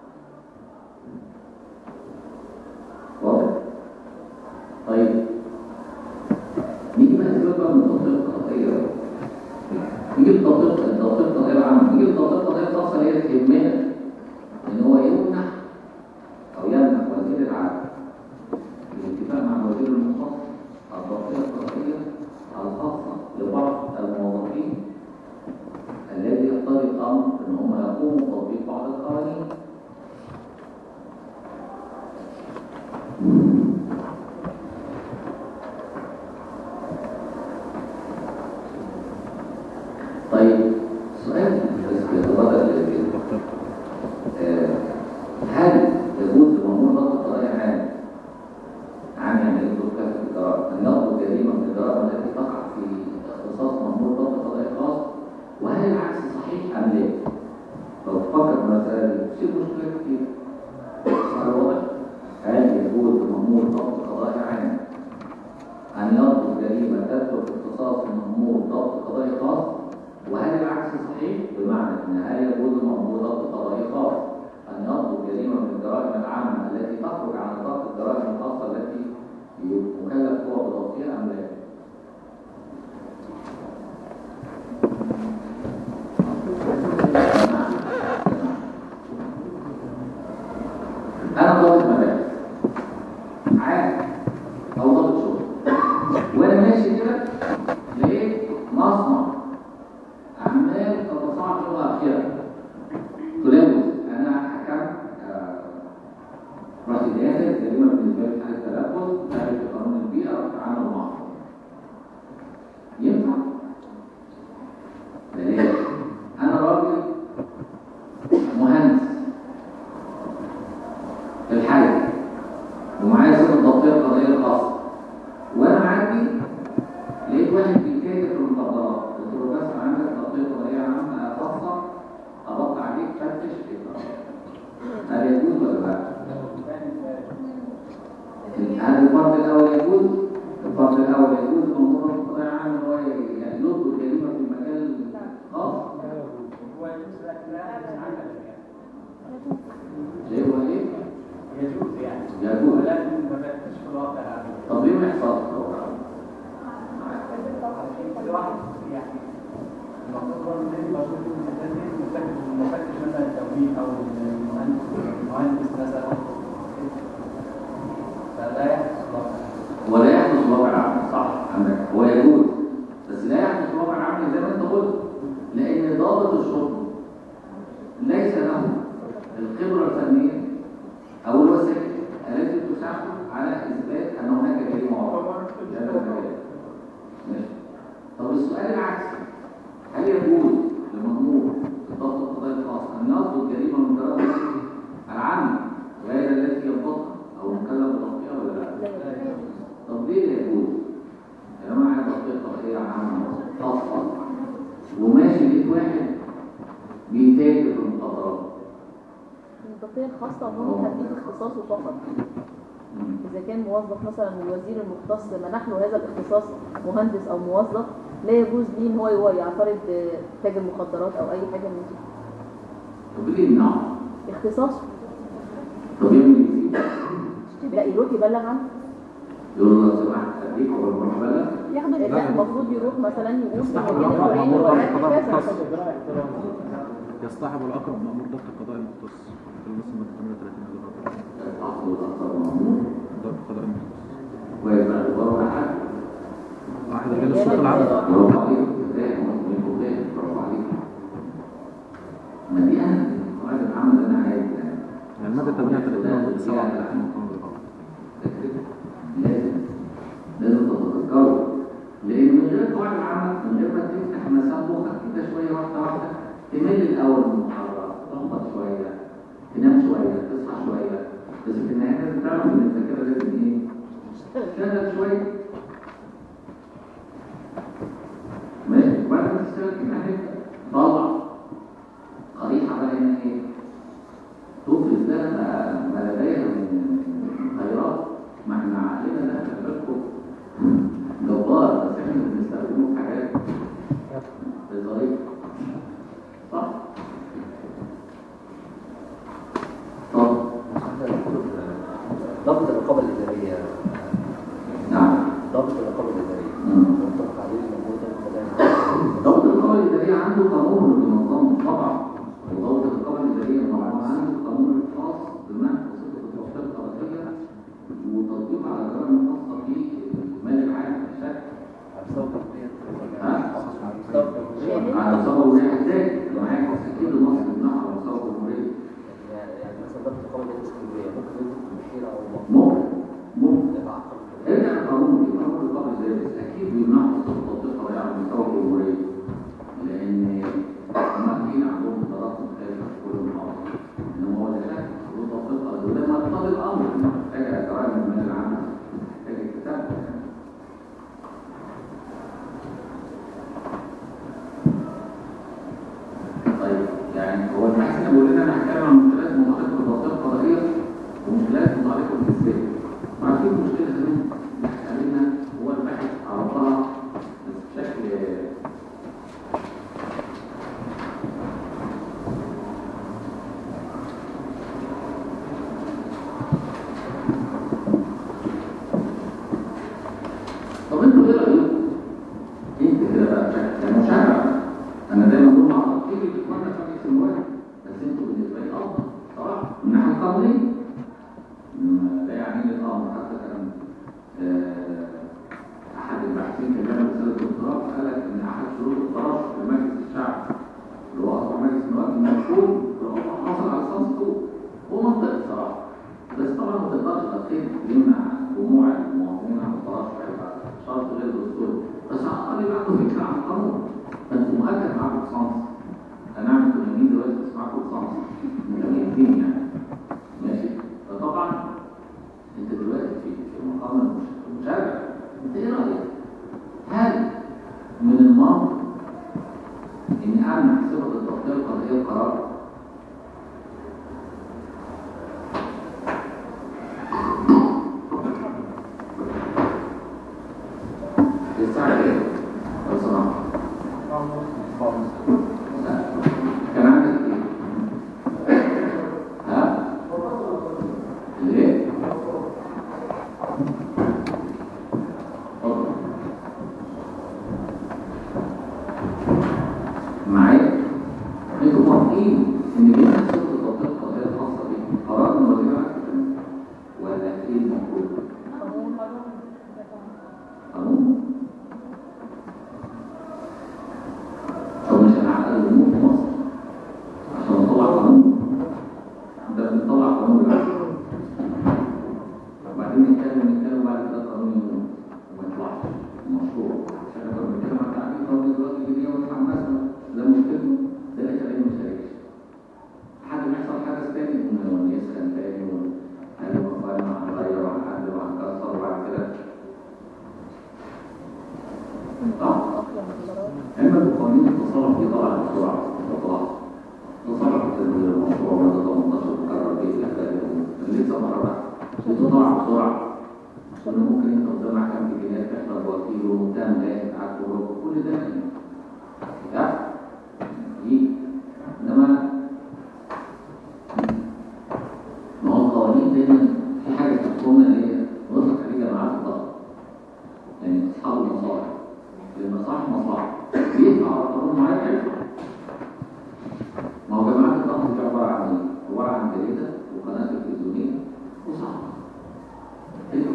Speaker 1: واضح؟ طيب نيجي بقى نسيبك بقى من التطبيق القضائيه نيجي التطبيق التطبيق القضائيه العامه نيجي التطبيق القضائيه الخاصه اللي هي تهمنا ان هو يمنح او يمنح وزير العدل بالاتفاق مع وزير المختص التطبيق القضائيه الخاصه لبعض الموظفين الذي يقتضي الامر ان هم يقوموا بتطبيق بعض القوانين طيب سؤال بس يتبادر للجد
Speaker 2: دكتور
Speaker 1: آه، هل يجوز لمأمور ضبط القضايا عام عام يعني ايه دكتور كافة الجرائم أن يطلب جريمة من الجرائم التي تقع في اختصاص مأمور ضبط القضايا خاص وهل العكس صحيح أم لا؟ لو تفكر في المسألة دي تصير مشكلة كتير السؤال واضح هل يجوز لمأمور ضبط القضايا عام أن يطلب جريمة تدخل في اختصاص مأمور ضبط القضايا خاص وهل العكس صحيح؟ بمعنى أن هل يجوز لمأمور ضبط القضايا خاص أن يطلب جريمة من الجرائم العامة التي تخرج عن نطاق الجرائم الخاصة التي مكلف هو بضبطها أم لا؟ أنا ضابط مباحث عام أو ضابط شغل وأنا ماشي كده لقيت مصنع أعمال تتصاعد لغة أخيرا تلوث أنا حكمت آه، راشد ياسر جريمة بالنسبة لي حالة تلوث تعرف قانون البيئة والتعامل معه ينفع؟ بلاش أنا راجل مهندس في الحي ومعايا صفة تطبيق قضية خاصة وأنا معدي لقيت واحد بيتاجر في المخدرات قلت له بس أنا عندك تطبيق قضية عامة خاصة أبط عليك فتش كده هل يجوز ولا لا؟ هل الفرد الأول يجوز؟ الفرد الأول يجوز مأمور القضايا عام إن هو يطلب الجريمة في مجال خاص ليه هو إيه؟
Speaker 3: يجوز يعني
Speaker 1: يجوز
Speaker 3: ولكن ما بقتش في الواقع
Speaker 1: طب ليه ما يحصلش؟
Speaker 3: في واحد يعني المفروض هو الذي موجود في المكان ده المفتش المفتش مثلا التموين او المهندس المهندس مثلا فلا يحدث الواقع
Speaker 1: ولا يحدث واقع عمل صح عندك هو يجوز بس لا يحدث واقع عمل زي ما انت قلت لان ضابط الشرطه ليس له الخبره الفنيه او الوسائل التي تساعده على اثبات ان هناك جريمه واقعه ده المجال. ماشي طب السؤال العكسي هل يجوز لمأمور ضبط القضايا الخاص ان يطلب جريمه من جرائم العامه غير التي يضبطها او مكلف بضبطها ولا لا؟ طب ليه لا يجوز؟ يا جماعه تطبيق قضيه عامه خاصه وماشي لقيت واحد بيتاجر في المخدرات
Speaker 4: البقية الخاصة ممكن تديك اختصاصه فقط إذا كان موظف مثلا والوزير المختص منح له هذا الاختصاص مهندس أو موظف لا يجوز ليه إن هو هو يعترض تاجر مخدرات أو أي حاجة من دي
Speaker 1: طب ليه يمنعه؟
Speaker 4: اختصاصه
Speaker 1: طب يعمل ايه؟
Speaker 4: لا يروح يبلغ عنه
Speaker 1: يقول له لو سمحت اديك هو المروح بلد
Speaker 4: ياخدوا لا المفروض يروح مثلا يقول في
Speaker 2: يستحق
Speaker 4: المكان
Speaker 2: الأقرب
Speaker 4: الفلاني
Speaker 2: مأمور
Speaker 4: وراك
Speaker 2: ضبط القضاء
Speaker 4: كذا
Speaker 2: المختص
Speaker 4: كذا.
Speaker 2: يصطحب الأقرب مأمور ضبط القضاء المختص في المسلم 38
Speaker 1: الأصل والأكثر
Speaker 2: الضبط القضائي المختص
Speaker 1: ويبقى الغرض أحد
Speaker 2: واحد رجال السلطة العامة
Speaker 1: برافو عليك ازاي من فوقيه برافو عليك ما دي انا القواعد العامه اللي انا عايز
Speaker 2: يعني المادة 38 و 37 من قانون الإقامة
Speaker 1: لازم لازم تتذكروا لان من غير القواعد العامه من غير ما تفتح مسام مخك كده شويه واحده واحده تمل الاول من المحاضره تلخبط شويه تنام شويه تصحى شويه بس في النهايه لازم تعرف ان الذاكره لازم ايه تشتغل شويه ماشي وبعد ما تشتغل كده هتبدا تطلع قريحه بقى هنا ايه تفرز ده ما ما لديها من خيرات ما احنا عقلنا ده خلي بالكم جبار بس احنا بنستخدمه في حاجات ظريفه صح؟ طب
Speaker 5: ضبط الرقابة الإدارية
Speaker 1: نعم
Speaker 5: ضبط الرقابة الإدارية
Speaker 1: مم.
Speaker 5: مطلق عليه موجود القضايا
Speaker 1: ضبط الرقابة الإدارية عنده قانون بينظمه طبعا وضبط الرقابة الإدارية طبعا عنده قانون خاص بمنع وصفة التوفيق القضائية وتطبيق على الجرائم الخاصة بالمال العام بشكل
Speaker 5: على مستوى التنفيذ
Speaker 1: ها؟
Speaker 5: على مستوى التنفيذ
Speaker 1: على مستوى الولاية ازاي؟ لو معاك أكيد مصر بناء على مستوى الجمهورية
Speaker 5: يعني يعني مثلا ضبط الرقابة الإدارية اسكندرية ممكن يدخل في مشكلة أو
Speaker 1: ممكن ممكن
Speaker 5: يبقى عقل
Speaker 1: ارجع القانون في قانون الرقابة الإدارية بس أكيد بيمنع وصفة التوفيق القضائية على مستوى الجمهورية لأن هم أكيد عندهم قرارات مختلفة في كل المحافظات إنما هو ده شكل حدود تطبيقها ولما يقتضي الأمر إنه محتاج جرائم المال العام محتاج الكتاب طيب يعني هو المحسن بيقول لنا انا هتكلم عن مشكلات متعلقه بالوظائف القضائيه ومشكلات متعلقه بالنسبيه. وعارفين مشكله زمان بحث علينا هو البحث عرضها بس بشكل طب انتوا ايه رايكم؟ انت كده بقى بشكل كمشرع انا دايما بقول مع تطبيق الاخوان في مجلس النواب بس انتوا بالنسبه لي افضل صراحه من الناحيه القانونيه م- لا يعني لي الامر حتى كان آه، احد الباحثين في جامعه رساله الدكتوراه قال لك ان احد شروط الترشح لمجلس الشعب اللي هو اصبح مجلس النواب انه يكون حصل على لسان صوت هو منطقي صراحه بس طبعا ما تقدرش تدخل يمنع جموع المواطنين عن الترشح يبقى شرط غير دستوري بس على الاقل يبقى عنده فكره عن القانون فانت مؤكد معاكم لسانس انا عامل 80 دلوقتي بس معاكم لسانس متميزين يعني ماشي فطبعا انت دلوقتي في في مقام المش- المشرع انت ايه رايك؟ هل من المنطق اني امنع صفه التوقيع القضائيه القرار الساعه كام؟ لو سمحت لا. كان عندك ايه؟ ها؟ ليه؟ اتفضل. معايا؟ انتوا موافقين ان دي صفه التطبيق القضائيه الخاصه بيه قرار من وزير العدل ولا ايه المفروض؟ قانون؟ طب مش هنعقد الامور في مصر عشان نطلع قانون ده بنطلع قانون بالعكس وبعدين نتكلم نتكلم بعد كده القانون يموت وما يطلعش المشروع عشان احنا كنا بنتكلم عن تعديل قانون دلوقتي الجنيه وندفع مثلا ده مشكلته ده ليس عليه مشاكل لحد ما يحصل حدث تاني انه يسخن تاني وهنبقى مصالح هنغير وهنعدل وهنكسر وبعد كده صح؟ علما بقوانين التصرف دي طبعا بسرعه بسرعه تصرف في المشروع مدى 18 مكرر به الاهداف لسه مره بقى بتضاع بسرعه عشان ممكن انت قدامك كام جنيه تحضر وكيل وتام جاي معاك كل ده يعني يجي انما ما هو القوانين دايما في حاجه تحكمنا اللي هي بيطلق عليه جماعات الضغط يعني اصحاب المصالح لان صاحب مصلحه بيدفع على قانون معين هيدفع ما هو جماعات الضغط دي عباره عن ايه؟ عباره عن جريده وقناه تلفزيونيه وصحف اللي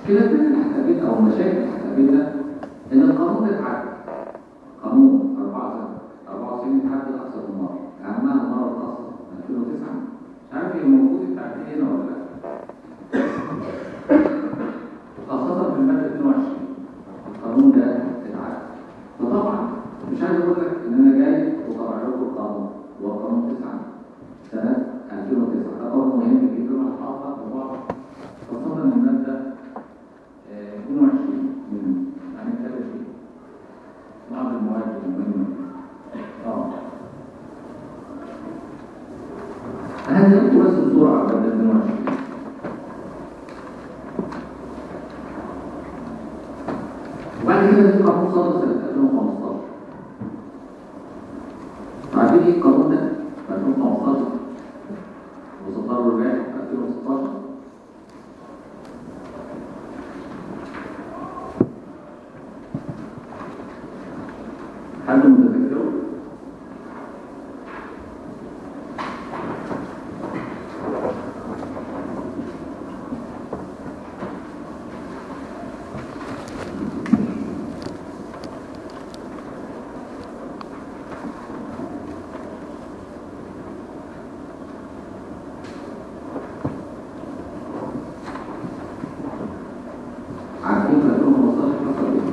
Speaker 1: المشكلة الثانية اللي هتقابلنا أو المشاكل اللي هتقابلنا إن القانون ده اتعدل قانون 4 سنة 94 اتعدل أكثر من مرة أهمها المرة الخاصة 2009 مش عارف هي موجودة التعديل هنا ولا لا خاصة في المادة 22 القانون ده اتعدل فطبعا مش عايز اقول لك ان انا جاي وطبع لكم القانون هو قانون 9 سنة 2009 ده قانون مهم جدا وهتحقق ببعض خاصة المادة آه، 22 منه هنتكلم فيه بعض المواد المهمة اه هذا بس بسرعة مادة 22 وبعد كده في قانون صدر سنة 2015 عارفين ايه القانون ده؟ في 2015 وصدره الرجال في 2016 حد متذكره؟ عارفين في 2015 حصل ايه؟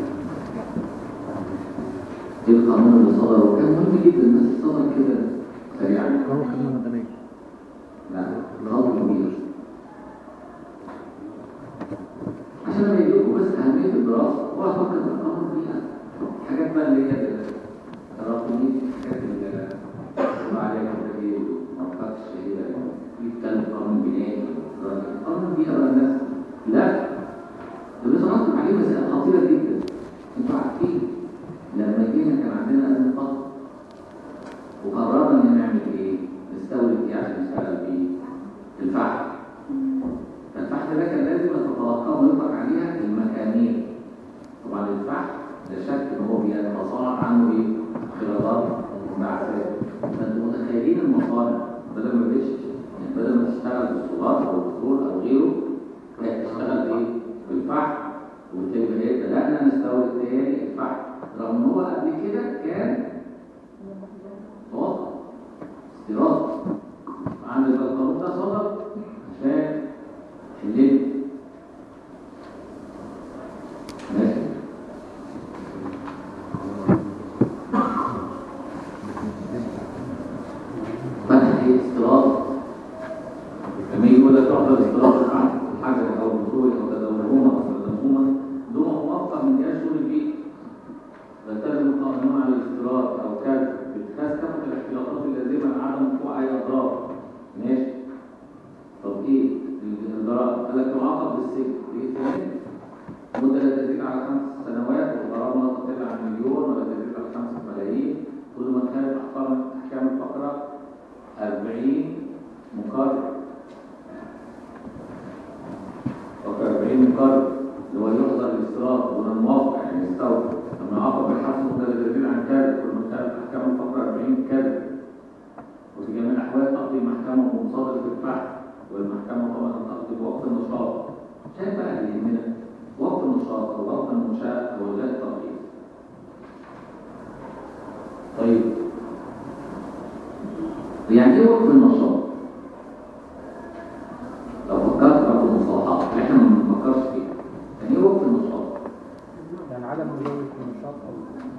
Speaker 1: ايه القانون اللي صدر وكان مهم جدا الناس صدر كده سريعا
Speaker 2: قانون الخدمة المدنية
Speaker 1: لا غلط كبير عشان ابين لكم بس اهميه الدراسه هو افكر ان القانون فيها حاجات بقى اللي هي التراكميه حاجات اللي بيقولوا عليها كده دي مرقات الشهيره في كلام قانون جنائي القانون فيها بقى الناس لا ده بيترتب عليه مسائل خطيره جدا انتوا عارفين لما جينا كان عندنا ازمه فقر وقررنا ان نعمل ايه؟ نستورد ايه عشان نشتغل بيه؟ الفحم. فالفحم ده كان لازم نتوقع ونطلق عليها المكانين. طبعا الفحم لا شك ان هو بيتصاعد عنه ايه؟ خلالات وانبعاثات. فانتوا متخيلين المصانع بدل ما بيش يعني بدل ما تشتغل بالسولار او البترول او غيره كانت تشتغل ايه؟ بالفحم وبالتالي ايه؟ بدانا نستورد تاني الفحم رغم ان هو قبل كده كان توقف استيراد عامل ده القانون ده صدر عشان حلين ماشي فتح ايه استيراد لما يجي يقول لك تحضر استيراد الحجر الحجر او البترول او تداولهما او تداولهما دون موافقه من جهاز شؤون البيئه فالتزم القانون على الاستيراد او كذا باتخاذ كافه الاحتياطات اللازمه لعدم وقوع اي اضرار ماشي طب ايه الضرر قال لك يعاقب بالسجن ليه سنين مده لا تزيد على خمس سنوات والغرامه لا تقل عن مليون ولا تزيد على خمسة ملايين كل ما كانت احكام احكام الفقره 40 مقرر فقره 40 مقرر اللي هو يحظر الاستيراد دون الموافقه يعني يستورد لما يعاقب بالحبس مده لا تزيد عن كذا كل ما كانت احكام الفقره 40 كذا وفي جميع الأحوال تقضي المحكمة بمصادرة الفحم والمحكمة طبعا تقضي بوقت النشاط شايف بقى اللي يهمنا وقت النشاط أو وقت المنشأة أو إلغاء الترخيص طيب يعني إيه وقت النشاط؟ لو فكرت بقى في المصطلحات اللي إحنا ما بنفكرش فيها يعني إيه وقت النشاط؟
Speaker 3: يعني عدم وجود النشاط او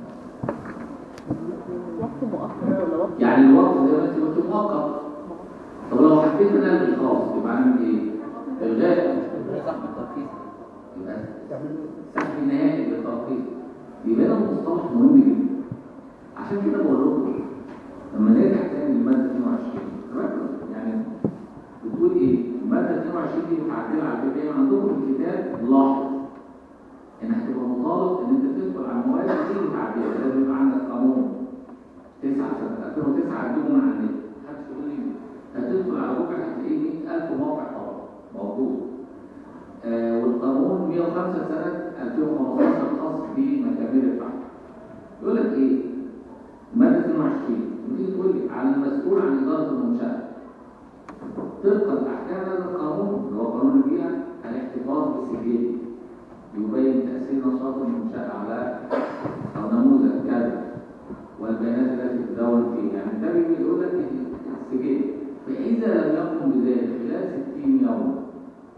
Speaker 4: وقت مؤقت ولا وقت
Speaker 1: يعني الوقت زي ما أنت قلت مؤقت طب لو حبيت نلغي الخاص يبقى نعمل إيه؟ إلغاء
Speaker 5: صاحب الترخيص
Speaker 1: يبقى سحب النهائي للترخيص يبقى ده مصطلح مهم جدا عشان كده بقول لكم لما نرجع تاني للماده 22 ركز يعني بتقول ايه؟ الماده 22 دي متعدله على فكره إيه؟ عندكم في الكتاب لاحظ ان هتبقى مطالب ان انت تدخل على المواد دي متعدله لازم يبقى عندك قانون 9 سنه 2009 هتجيبه من على النت محدش يقول لي هتدخل على جوجل هتلاقيه 100000 موقع طبعا موجود آه، والقانون 105 سنة 2015 خاص بمكامير الفحم. يقول لك ايه؟ مادة 22 وتيجي تقول لي على المسؤول عن إدارة المنشأة طبقا لأحكام هذا القانون اللي هو قانون البيئة الاحتفاظ بالسجل يبين تأثير نشاط المنشأة على أو نموذج كذا والبيانات التي تدون فيه يعني ده بيقول لك السجل فإذا لم يقم بذلك خلال 60 يوم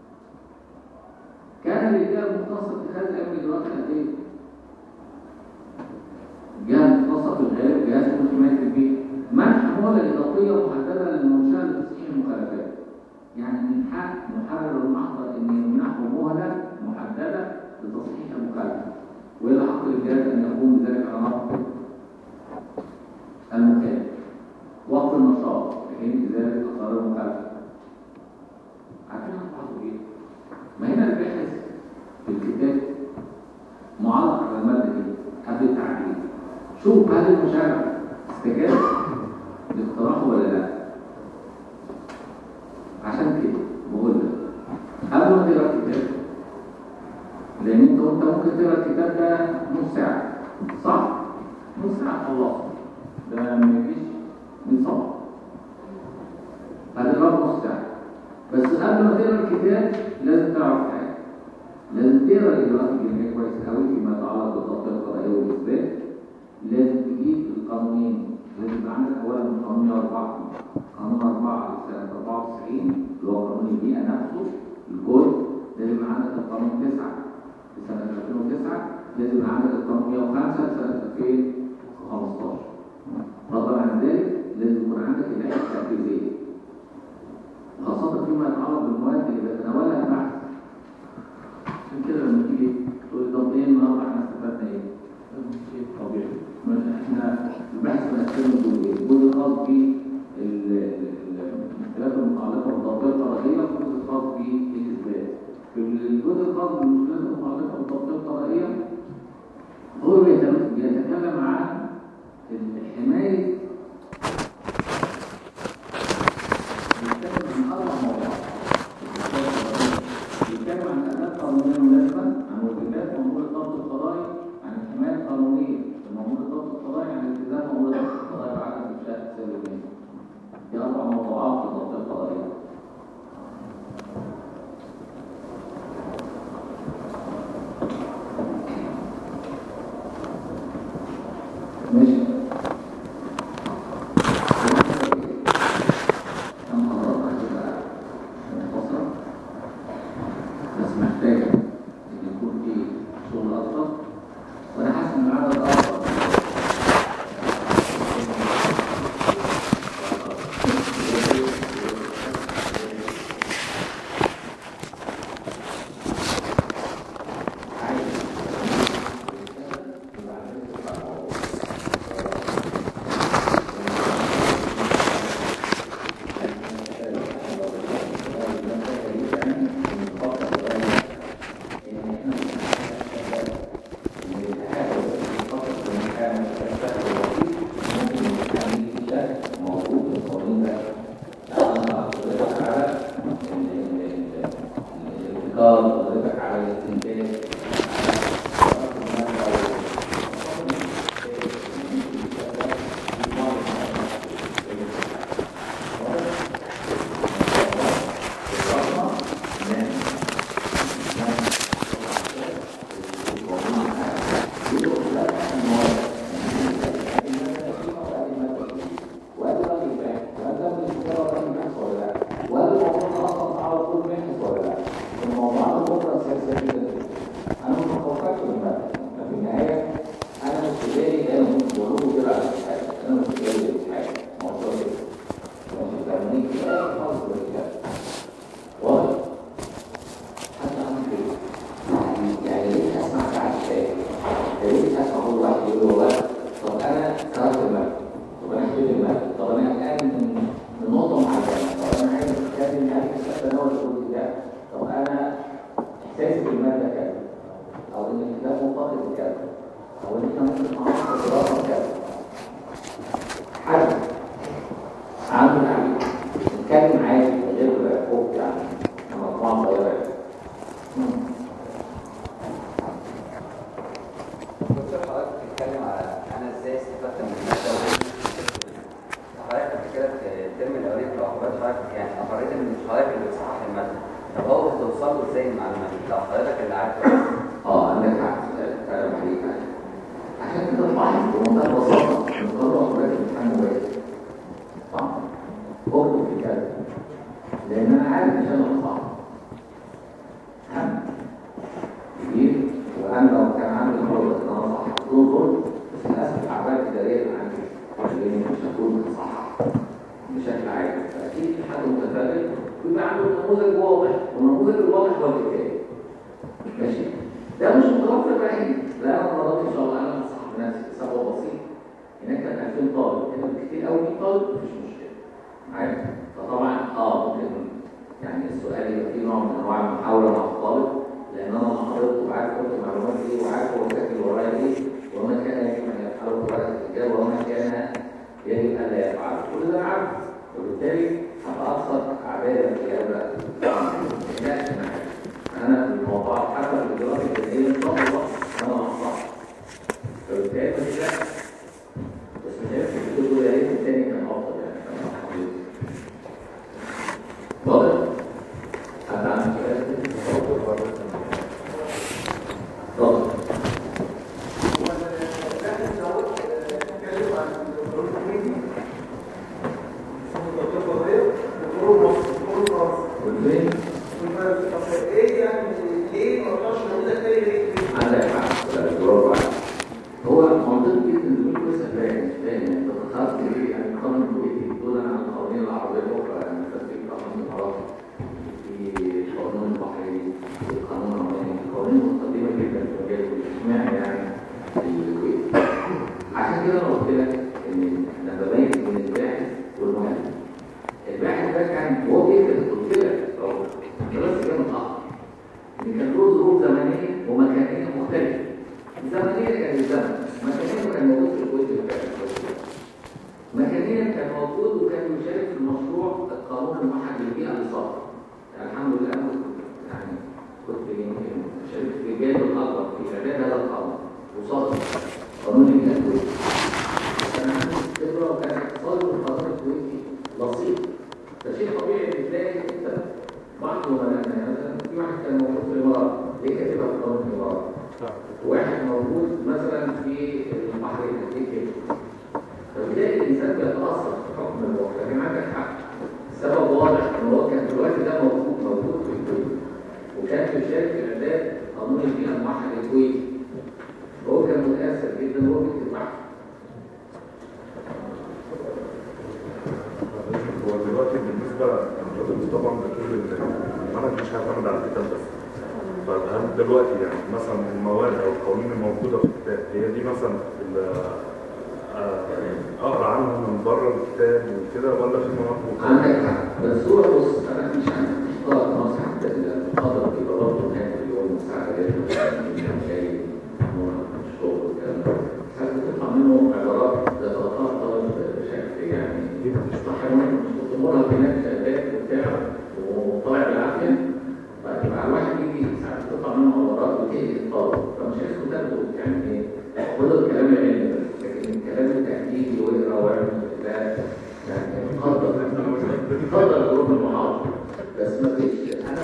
Speaker 1: كان الرجال مختص اتخاذ أمر إجراءات قد إيه؟ جهة مختصة في الغالب جهاز حماية البيئة منح مهلة إضافية محددة للمنشأة لتصحيح المخالفات يعني من حق محرر المحضر أن يمنحه مهلة محددة لتصحيح المخالفة وإلى حق الجهاز أن يقوم بذلك على نفسه المكان وقت النشاط لحين إزالة أثار المخالفة عارفين هنفعله إيه؟ ما هنا الباحث في الكتاب معلق على المادة دي قبل التعديل شوف هل المشارع استجاب لاقتراحه ولا لا عشان كده بقول لك قبل ما تقرا الكتاب لان انت انت ممكن تقرا الكتاب ده نص ساعه صح؟ نص ساعه خلاص ده ما يجيش من صبر هتقرا نص ساعه بس قبل ما تقرا الكتاب لازم تعرف حاجه لازم تقرا الاجراءات الجنائيه كويس قوي فيما يتعلق بالضبط القضائي والاثبات لازم تجيب القانونين لازم يبقى عندك اولا قانون 104 قانون 4 سنه 94 اللي هو قانون البيئه نفسه الكل لازم يبقى عندك القانون 9 في سنه 2009 لازم يبقى عندك القانون 105 سنه 2015 فضلا عن ذلك لازم يكون عندك اللائحه التنفيذيه خاصه فيما يتعلق بالمواد اللي بيتناولها البحث عشان كده لما تيجي تقول طب ايه النهارده احنا استفدنا ايه؟ شيء طبيعي مش احنا البحث بنقسمه جزئين جزء خاص بالمشكلات المتعلقه بالضبطيه القضائيه وجزء خاص بالاثبات في الجزء الخاص بالمشكلات المتعلقه بالضبطيه القضائيه هو بيتكلم عن حمايه بيتكلم عن اربع مواضيع بيتكلم عن الاداه القانونيه الملازمه عن واجبات مأمور الضبط القضائي عن الحمايه القانونيه لمأمور الضبط القضائي عن التزام مأمور الضبط القضائي بعدم انشاء سر المهنه دي اربع موضوعات في الضبط القضائي ماشي كم مرات هتبقى منفصلة بس محتاجة إن يكون في شغل أكتر وأنا حاسس إن العدد أكبر اه تكون صح بشكل عام فاكيد في حد متفرد بيبقى عنده نموذج واضح والنموذج الواضح هو الكتاب ماشي ده مش متوفر بعيد لا انا المره دي ان شاء الله انا انصح بنفسي سبب بسيط هناك كان 2000 طالب هنا كتير قوي 100 طالب مفيش مشكله معايا فطبعا اه ممكن يعني السؤال يبقى فيه نوع من انواع المحاوله مع الطالب لان انا حضرت وعارف كنت معلومات ايه وعارف هو ذاكر ورايا ايه وما كان يجب ان يفعله ورقه الاجابه وما كان يجب ان لا يفعله كل ده انا عارفه وبالتالي هبقى اكثر عباده في هذا الامر انا في الموضوعات حتى في الدراسه الجزائيه ان شاء الله انا اخطا فبالتالي ما تقلقش بس مش عارف الدكتور يا ريت الثاني كان افضل يعني كان حضرتك واضح؟ حد عنده سؤال؟ اتفضل والفين؟ عندك حق برافو عليك هو منطقي جدا ان كل كويس فاهم فاهم انت تخصصت ايه يعني القانون الكويتي دون عن القوانين العربيه الاخرى يعني مثلا في قانون العراقي في القانون البحري في القانون العماني القوانين متقدمه جدا في مجال اشمعنى يعني الكويت عشان كده انا قلت لك ان انا بميز بين الباحث والمهندس الباحث ده كان هو بيكتب قلت لك هو بس كان متاخر ان كان له ظروف زمنيه ومكانيه مختلفه زمنيا كان الزمن مكانيا كان موجود في الكويت بالفعل مكانيا كان موجود وكان يشارك في المشروع القانون الموحد للبيئه للصرف يعني الحمد لله انا كنت يعني كنت يمكن شاركت في الجانب الاكبر في اعداد هذا القانون وصدر قانون البيئه الكويتي كان عندي خبره وكان صدر القانون الكويتي بسيط فشيء طبيعي ان تلاقي انت بعض زملائنا يعني مثلا في واحد كان موجود في الامارات ليه كاتبها في قانون الامارات واحد موجود مثلا في البحرين في كده فبتلاقي الانسان بيتاثر في حكم الواقع لكن عندك حق السبب واضح ان هو كان في الوقت ده موجود موجود في الكويت وكان بيشارك في اعداد قانون البيئه الموحد الكويتي هو كان متاثر جدا وهو بيكتب بحث
Speaker 6: هو دلوقتي بالنسبه للمدرس طبعا بتقول ان المنهج مش هيعتمد على الكتاب بس فهل دلوقتي يعني مثلا المواد او القوانين الموجوده في الكتاب هي دي مثلا ال- آه، اقرا عنها من بره الكتاب وكده ولا في مواد
Speaker 1: عندك
Speaker 6: مقارنة؟
Speaker 1: حق بس هو بص انا مش عندي اختار مصر حتى القدر يبقى برضه هناك في اليوم مساعدات جاي الشغل والكلام ده ساعات بتطلع منه عبارات تتغطاها الطالب بشكل يعني مش صحيح مش تمرها هناك شغال وبتاع وطالع بالعافيه فمع الواحد يجي ساعات تطلع منه عبارات وتهدي الطالب فمش عايزكم تاخدوا يعني ايه خدوا الكلام العلمي بس لكن الكلام التأكيدي واقرا واعمل لا يعني قدر قدر ظروف المحاضرة بس ما فيش انا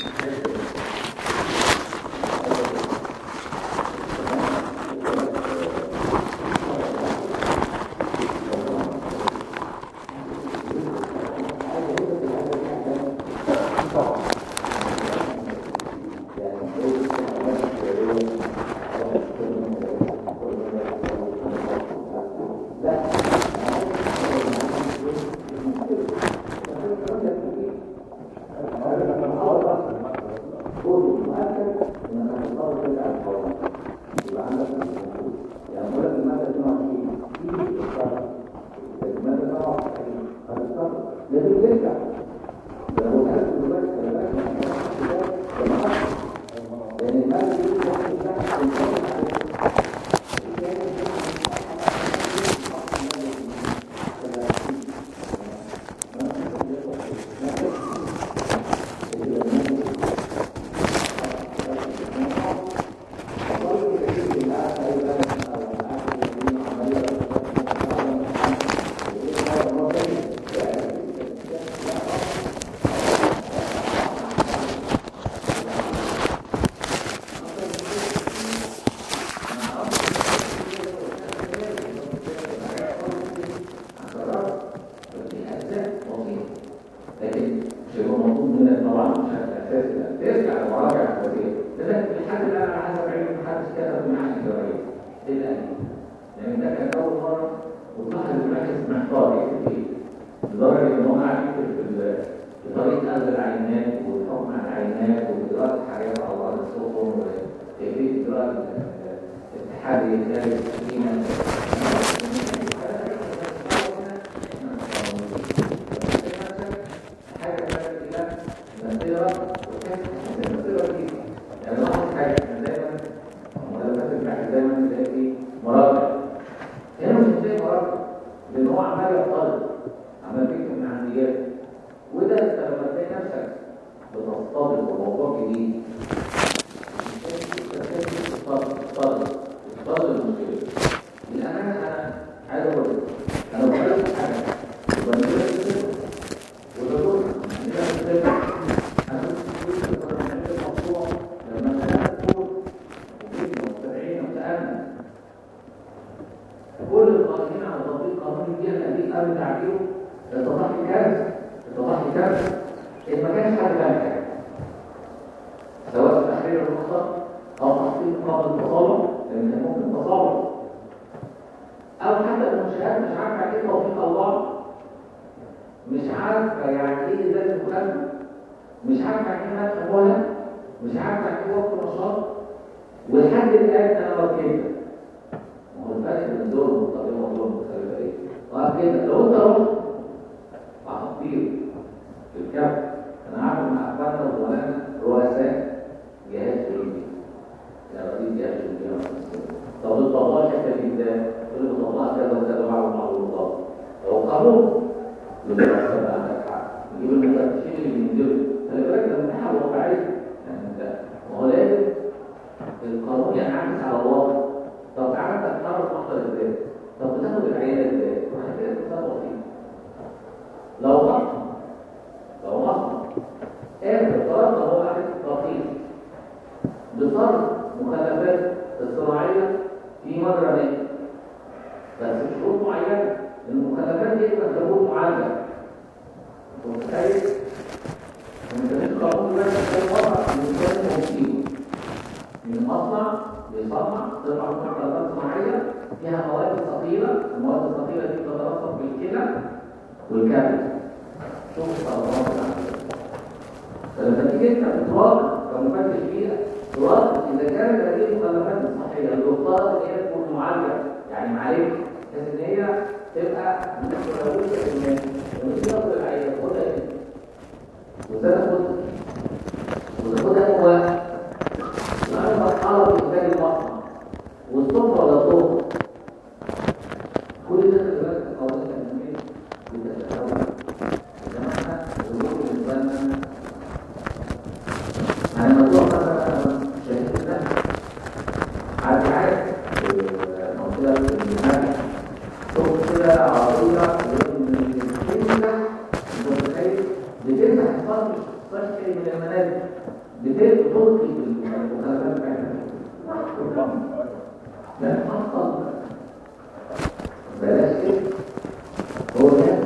Speaker 1: لازم يرجع لو كان دلوقتي لان المال دي واحد بتاع لدرجه ان هم قاعدين في ال- في طريقه اخذ العينات والحكم على العينات واداره الحاجات على بعض السفن وكيفيه اجراء ال- الاتحاد الاداري السكينه حاجه كانت الى مسيره وكانت مسيره دي يعني لاحظ حاجه إن دايما مؤلفات البحث دايما تلاقي فيه مراجع هنا مش هتلاقي مراجع لان هو عمال يفترض عمال يكتب من عنديات وده انت لما تلاقي نفسك بتصطدم بموضوع جديد تصطدم المشكله الامانه انا عايز اقول لك انا بقول لك حاجه وبنزل لك وبقول لك انا كنت بقول الموضوع لما ثلاث شهور وجيت مستدعين وسالنا كل القائمين على تطبيق قانون الجهه الذي قبل تعديله اتضح لي كارثه اتضح لي كارثه ان ما كانش حد فاهم حاجه سواء في تحرير الرخصه او تحقيق قبل التصالح لان كان ممكن تصالح او حتى المنشات مش عارفه ايه توفيق الله مش عارفه يعني ايه ازاله المخالفه مش عارفه يعني ايه فتح مهله مش عارفه يعني ايه وقت نشاط ولحد الان انا وكيل ما هو الفرق بين دول والطبيعه ودول مختلفه ايه؟ طب كده لو انت رحت وحطيت في الكف انا عارف مع اخواننا وزملائنا رؤساء جهاز علمي يا رئيس جهاز علمي طب الطبقه شكل ازاي؟ تقول له الطبقه كذا وكذا وعلى المعروضات هو قانون للرؤساء بقى عندك حق يجيب المفتشين اللي بينزلوا خلي بالك ده من الناحيه الواقعيه يعني انت ما هو لازم القانون ينعكس على الواقع طب تعالى انت بتعرف محضر ازاي؟ طب بتاخد العينه ازاي؟ وهكذا مثال بسيط لو مصنع لو مصنع اخر طلبنا هو واحد رخيص بصرف مخلفات الصناعيه في مجرى مالي بس بشروط معينه المخلفات دي مجهود معين انت متخيل؟ انت مش قانون واحد زي وضع الانسان المصيبه ان المصنع بيصنع قطع مخلفات صناعيه فيها مواد ثقيله المواد الثقيله دي بتترسب بالكلى والكبد شوف السرطانات العقليه فلما تيجي انت بتراقب كمفتش بيئه تراقب اذا كانت هذه المخلفات الصحيه اللي يفترض ان هي تكون معالجه يعني معالجه بحيث ان هي تبقى متناوله ان المصيبه العيان خدها ايه؟ وازاي تاخدها؟ وتاخدها هو يعني مرحله في انتاج المصنع والصبح ولا الظهر كل ده خلي بالك قوانين التنميه بتتفاوت انما احنا الظروف بالنسبه لنا يعني الموضوع مثلا شايف ده عارف عارف منطقه الجمال شوف كده عربيه بتمسح انت متخيل بتمسح الصرف مش تشتري من المنازل بتلقي المخالفات بتاعتها لا حصل بلاش كده هو ده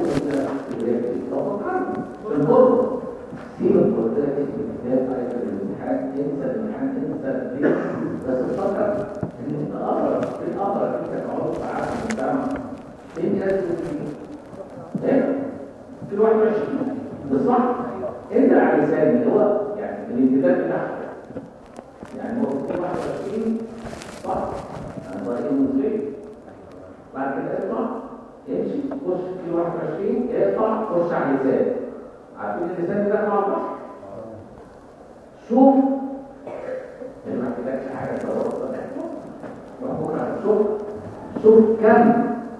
Speaker 1: الغربة سيبك قلت لك اسم الكتاب عليك الامتحان انسى الامتحان انسى البيت بس تفكر ان انت اقرب في اقرب انت كعضو عارف المجتمع انت لازم تكون ايه؟ في 21 بالصح انت على لساني اللي هو يعني الامتداد بتاعك يعني هو في 21 صح انا طريق المسلم بعد كده اطلع امشي خش في 21 اطلع خش على اللسان عارفين اللسان ده مع البحر شوف اللي ما كتبش حاجه توصل شوف شوف كم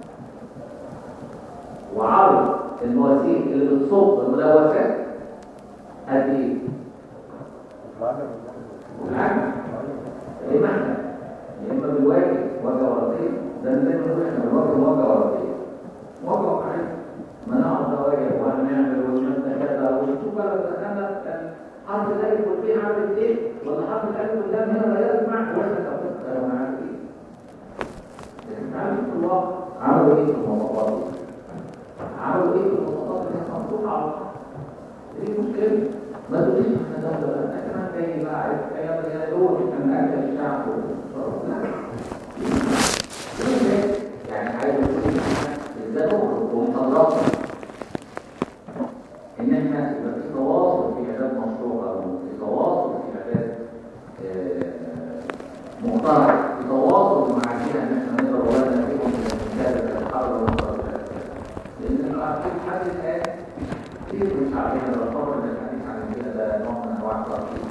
Speaker 1: وعرض المواسير اللي بتصب الملوثات قد ايه؟ والعكس ايه معنى؟ يا اما بالواجب وجه ورقيه ده اللي دايما بنقول احنا بنواجه وجه ورقيه وجه وقعين ما نقعد نواجه وهنعمل ونعمل كذا ونشوف بقى لو دخلنا حرف الالف والبي عملت ايه ولا حرف الالف واللام هنا غيرت معك واحنا كفرت انا معاك ايه؟ لكن تعالوا شوفوا الله عملوا ايه في المواصفات دي؟ عملوا ايه في المواصفات اللي كانت مفتوحه على البحر؟ دي مشكله ما تقوليش احنا دوله احنا كمان جاي بقى عايز ايام اليهود احنا من اجل الشعب لا يعني عايز اقول ازاي نخرج ومحاضرات في حد الآن كتير مش عارفين الرقابة اللي الحديث عن البيئة ده نوع من أنواع الترفيه.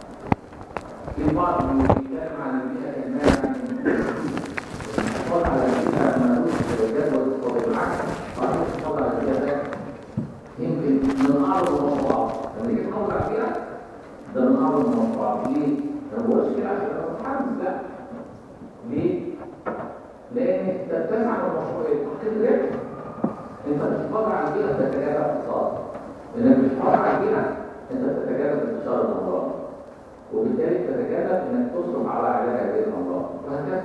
Speaker 1: في بعض من بيتكلم عن البيئة كأنها يعني الحفاظ على البيئة ملوش جدول وبالعكس بعض الحفاظ على البيئة ده يمكن من أعظم الموضوعات لما نيجي نحافظ على البيئة ده من أعظم الموضوعات ليه؟ أنا ما بقولش كده عشان أبقى متحمس لا ليه؟ لأن أنت بتسعى للمشروع إيه؟ تحقيق الربح انت بتحافظ على البيئه بتتجاهل الاقتصاد انك بتحافظ على البيئه انت بتتجاهل انتشار الامراض وبالتالي بتتجاهل انك تصرف على علاج هذه الامراض وهكذا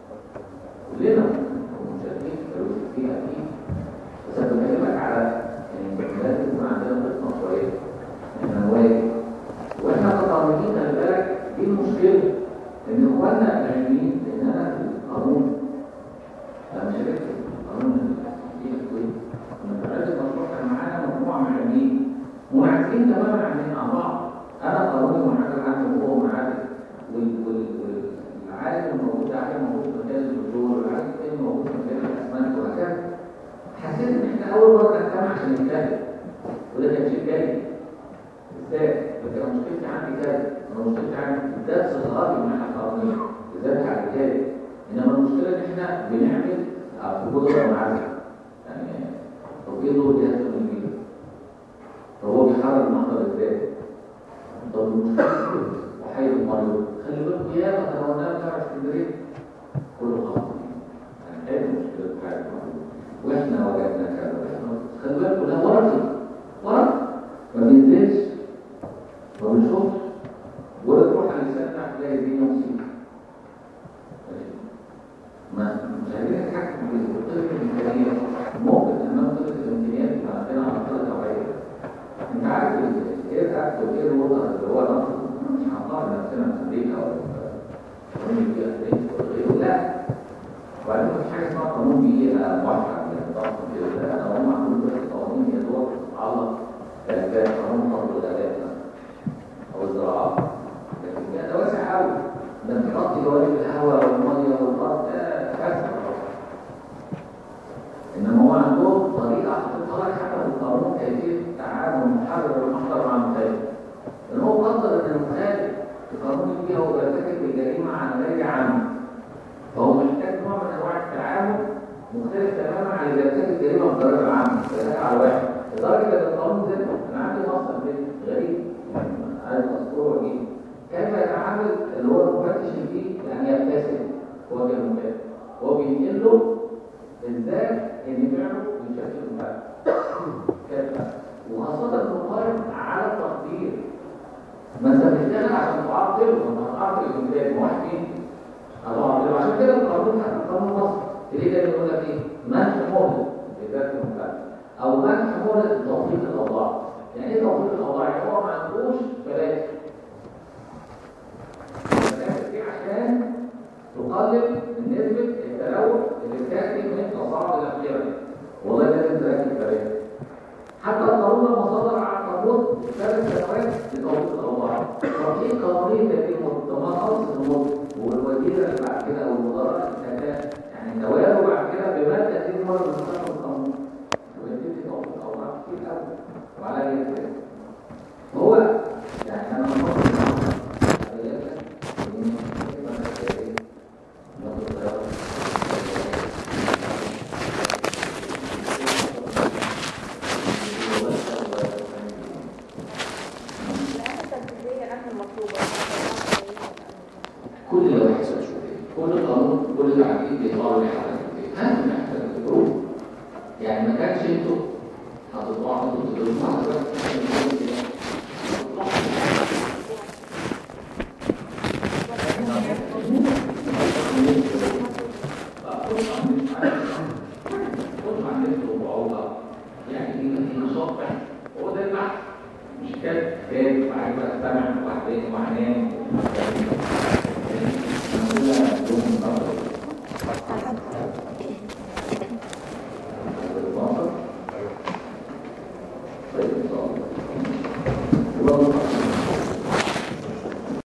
Speaker 1: كلنا مشاركين في فلوس فيها اكيد بس انا بكلمك على ان لازم يكون عندنا خطه شويه احنا نواجه واحنا كقانونيين خلي بالك دي المشكله ان اخواننا العلميين لان انا في القانون انا شاركت في القانون دي الكويت من بعد المشروع كان معانا مجموعه من العلميين منعزلين تماما عن عن بعض انا قانوني منعزل عنه وهو منعزل وال- وال- وال- والعالم الموجود ده عالم موجود في مجال البترول والعالم التاني موجود في مجال الاسمنت وهكذا حسيت ان احنا اول مره نجتمع عشان نتكلم وده كان شيء جيد ازاي؟ لكن انا مشكلتي عندي كذا انا مشكلتي عندي ده صغاري من الناحيه القانونيه ازاي على الرجال انما المشكله ان احنا بنعمل في كل ده منعزل يعني طب ايه دور جهاز التنفيذ؟ طب هو بيحرر المحضر ازاي؟ طب المشكله وحي المريض خلي بالكم يا ما تناولناها بتاع اسكندريه كله خطأ هنحل مشكله حي المريض واحنا وجدنا كذا واحنا خلي بالكم ده ورقي ورق ما بينزلش ما بنشوفش ولا تروح على لساننا تلاقي الدنيا مصيبه ماشي؟ ما مش عايزين نتحكم في قله الامكانيات ممكن امام قله الامكانيات يبقى عندنا عقده توعيه انت عارف الاير اكت والاير ووتر اللي هو نفسه مش هنطلع نفسنا في امريكا ولا في غيره لا وبعدين مفيش حاجه اسمها قانون بيئه موحد يعني ضغط كده انا هم عندهم بس قوانين هي دول تتعلق بقانون فرض الاداء او الزراعه لكن ده واسع قوي ده انت تغطي جوانب الهواء والميه والارض ده كارثه انما هو عندهم طريقه حاططها لك حتى في القانون كيفيه تعامل محرر المحضر مع المخالف لان هو قدر ان المخالف في قانون البيئه هو بيرتكب الجريمه عمليه عامه فهو محتاج نوع من انواع التعامل مختلف تماما عن اللي بيرتكب جريمه بالدرجه العامه بيرتكب على واحد لدرجه ان القانون ده انا عندي مصدر بيه غريب يعني عايز اذكره واجيبه كيف يتعامل اللي هو المفتش فيه يعني يبتسم هو المخالف هو بينقل له ازاي ان فعله بيشكل المخالف كيف وخاصه المخالف على التقدير ما انت بتشتغل عشان تعطل وما تعطل الانتاج ما واحد فين هتعطل عشان كده القانون حتى قانون مصر ليه ده بيقول لك ايه منح مهله لذات المخالف او منح مهله توفيق الاوضاع يعني ايه توفيق الاوضاع يعني هو ما عندوش فلاتر الفلاتر دي عشان تقلل من نسبه التلوث اللي بتاتي من تصاعد الاخيره والله لازم تركز فلاتر حتى القانون لما صدر على القانون ثلاث سنوات لتوفيق الاوضاع توفيق قانوني تأتي ضمان خالص الموت والوزير اللي بعد كده او المدراء الاساسات يعني نواه بعد كده بماده تأتي مره من خلال القانون ويبتدي توفيق الاوضاع كتير قوي وعلى كده هو يعني انا مفكر كل اللي بيحصل شويه كل قانون كل تعديل بيطلع لي حاجه هذا اللي احنا بنقوله يعني ما كانش انتوا هتطلعوا انتوا تدرسوا يعني دي نشاط هو ده البحث مش كده كان وبعدين بقى استمع وبعدين وهنام طيب ان شاء الله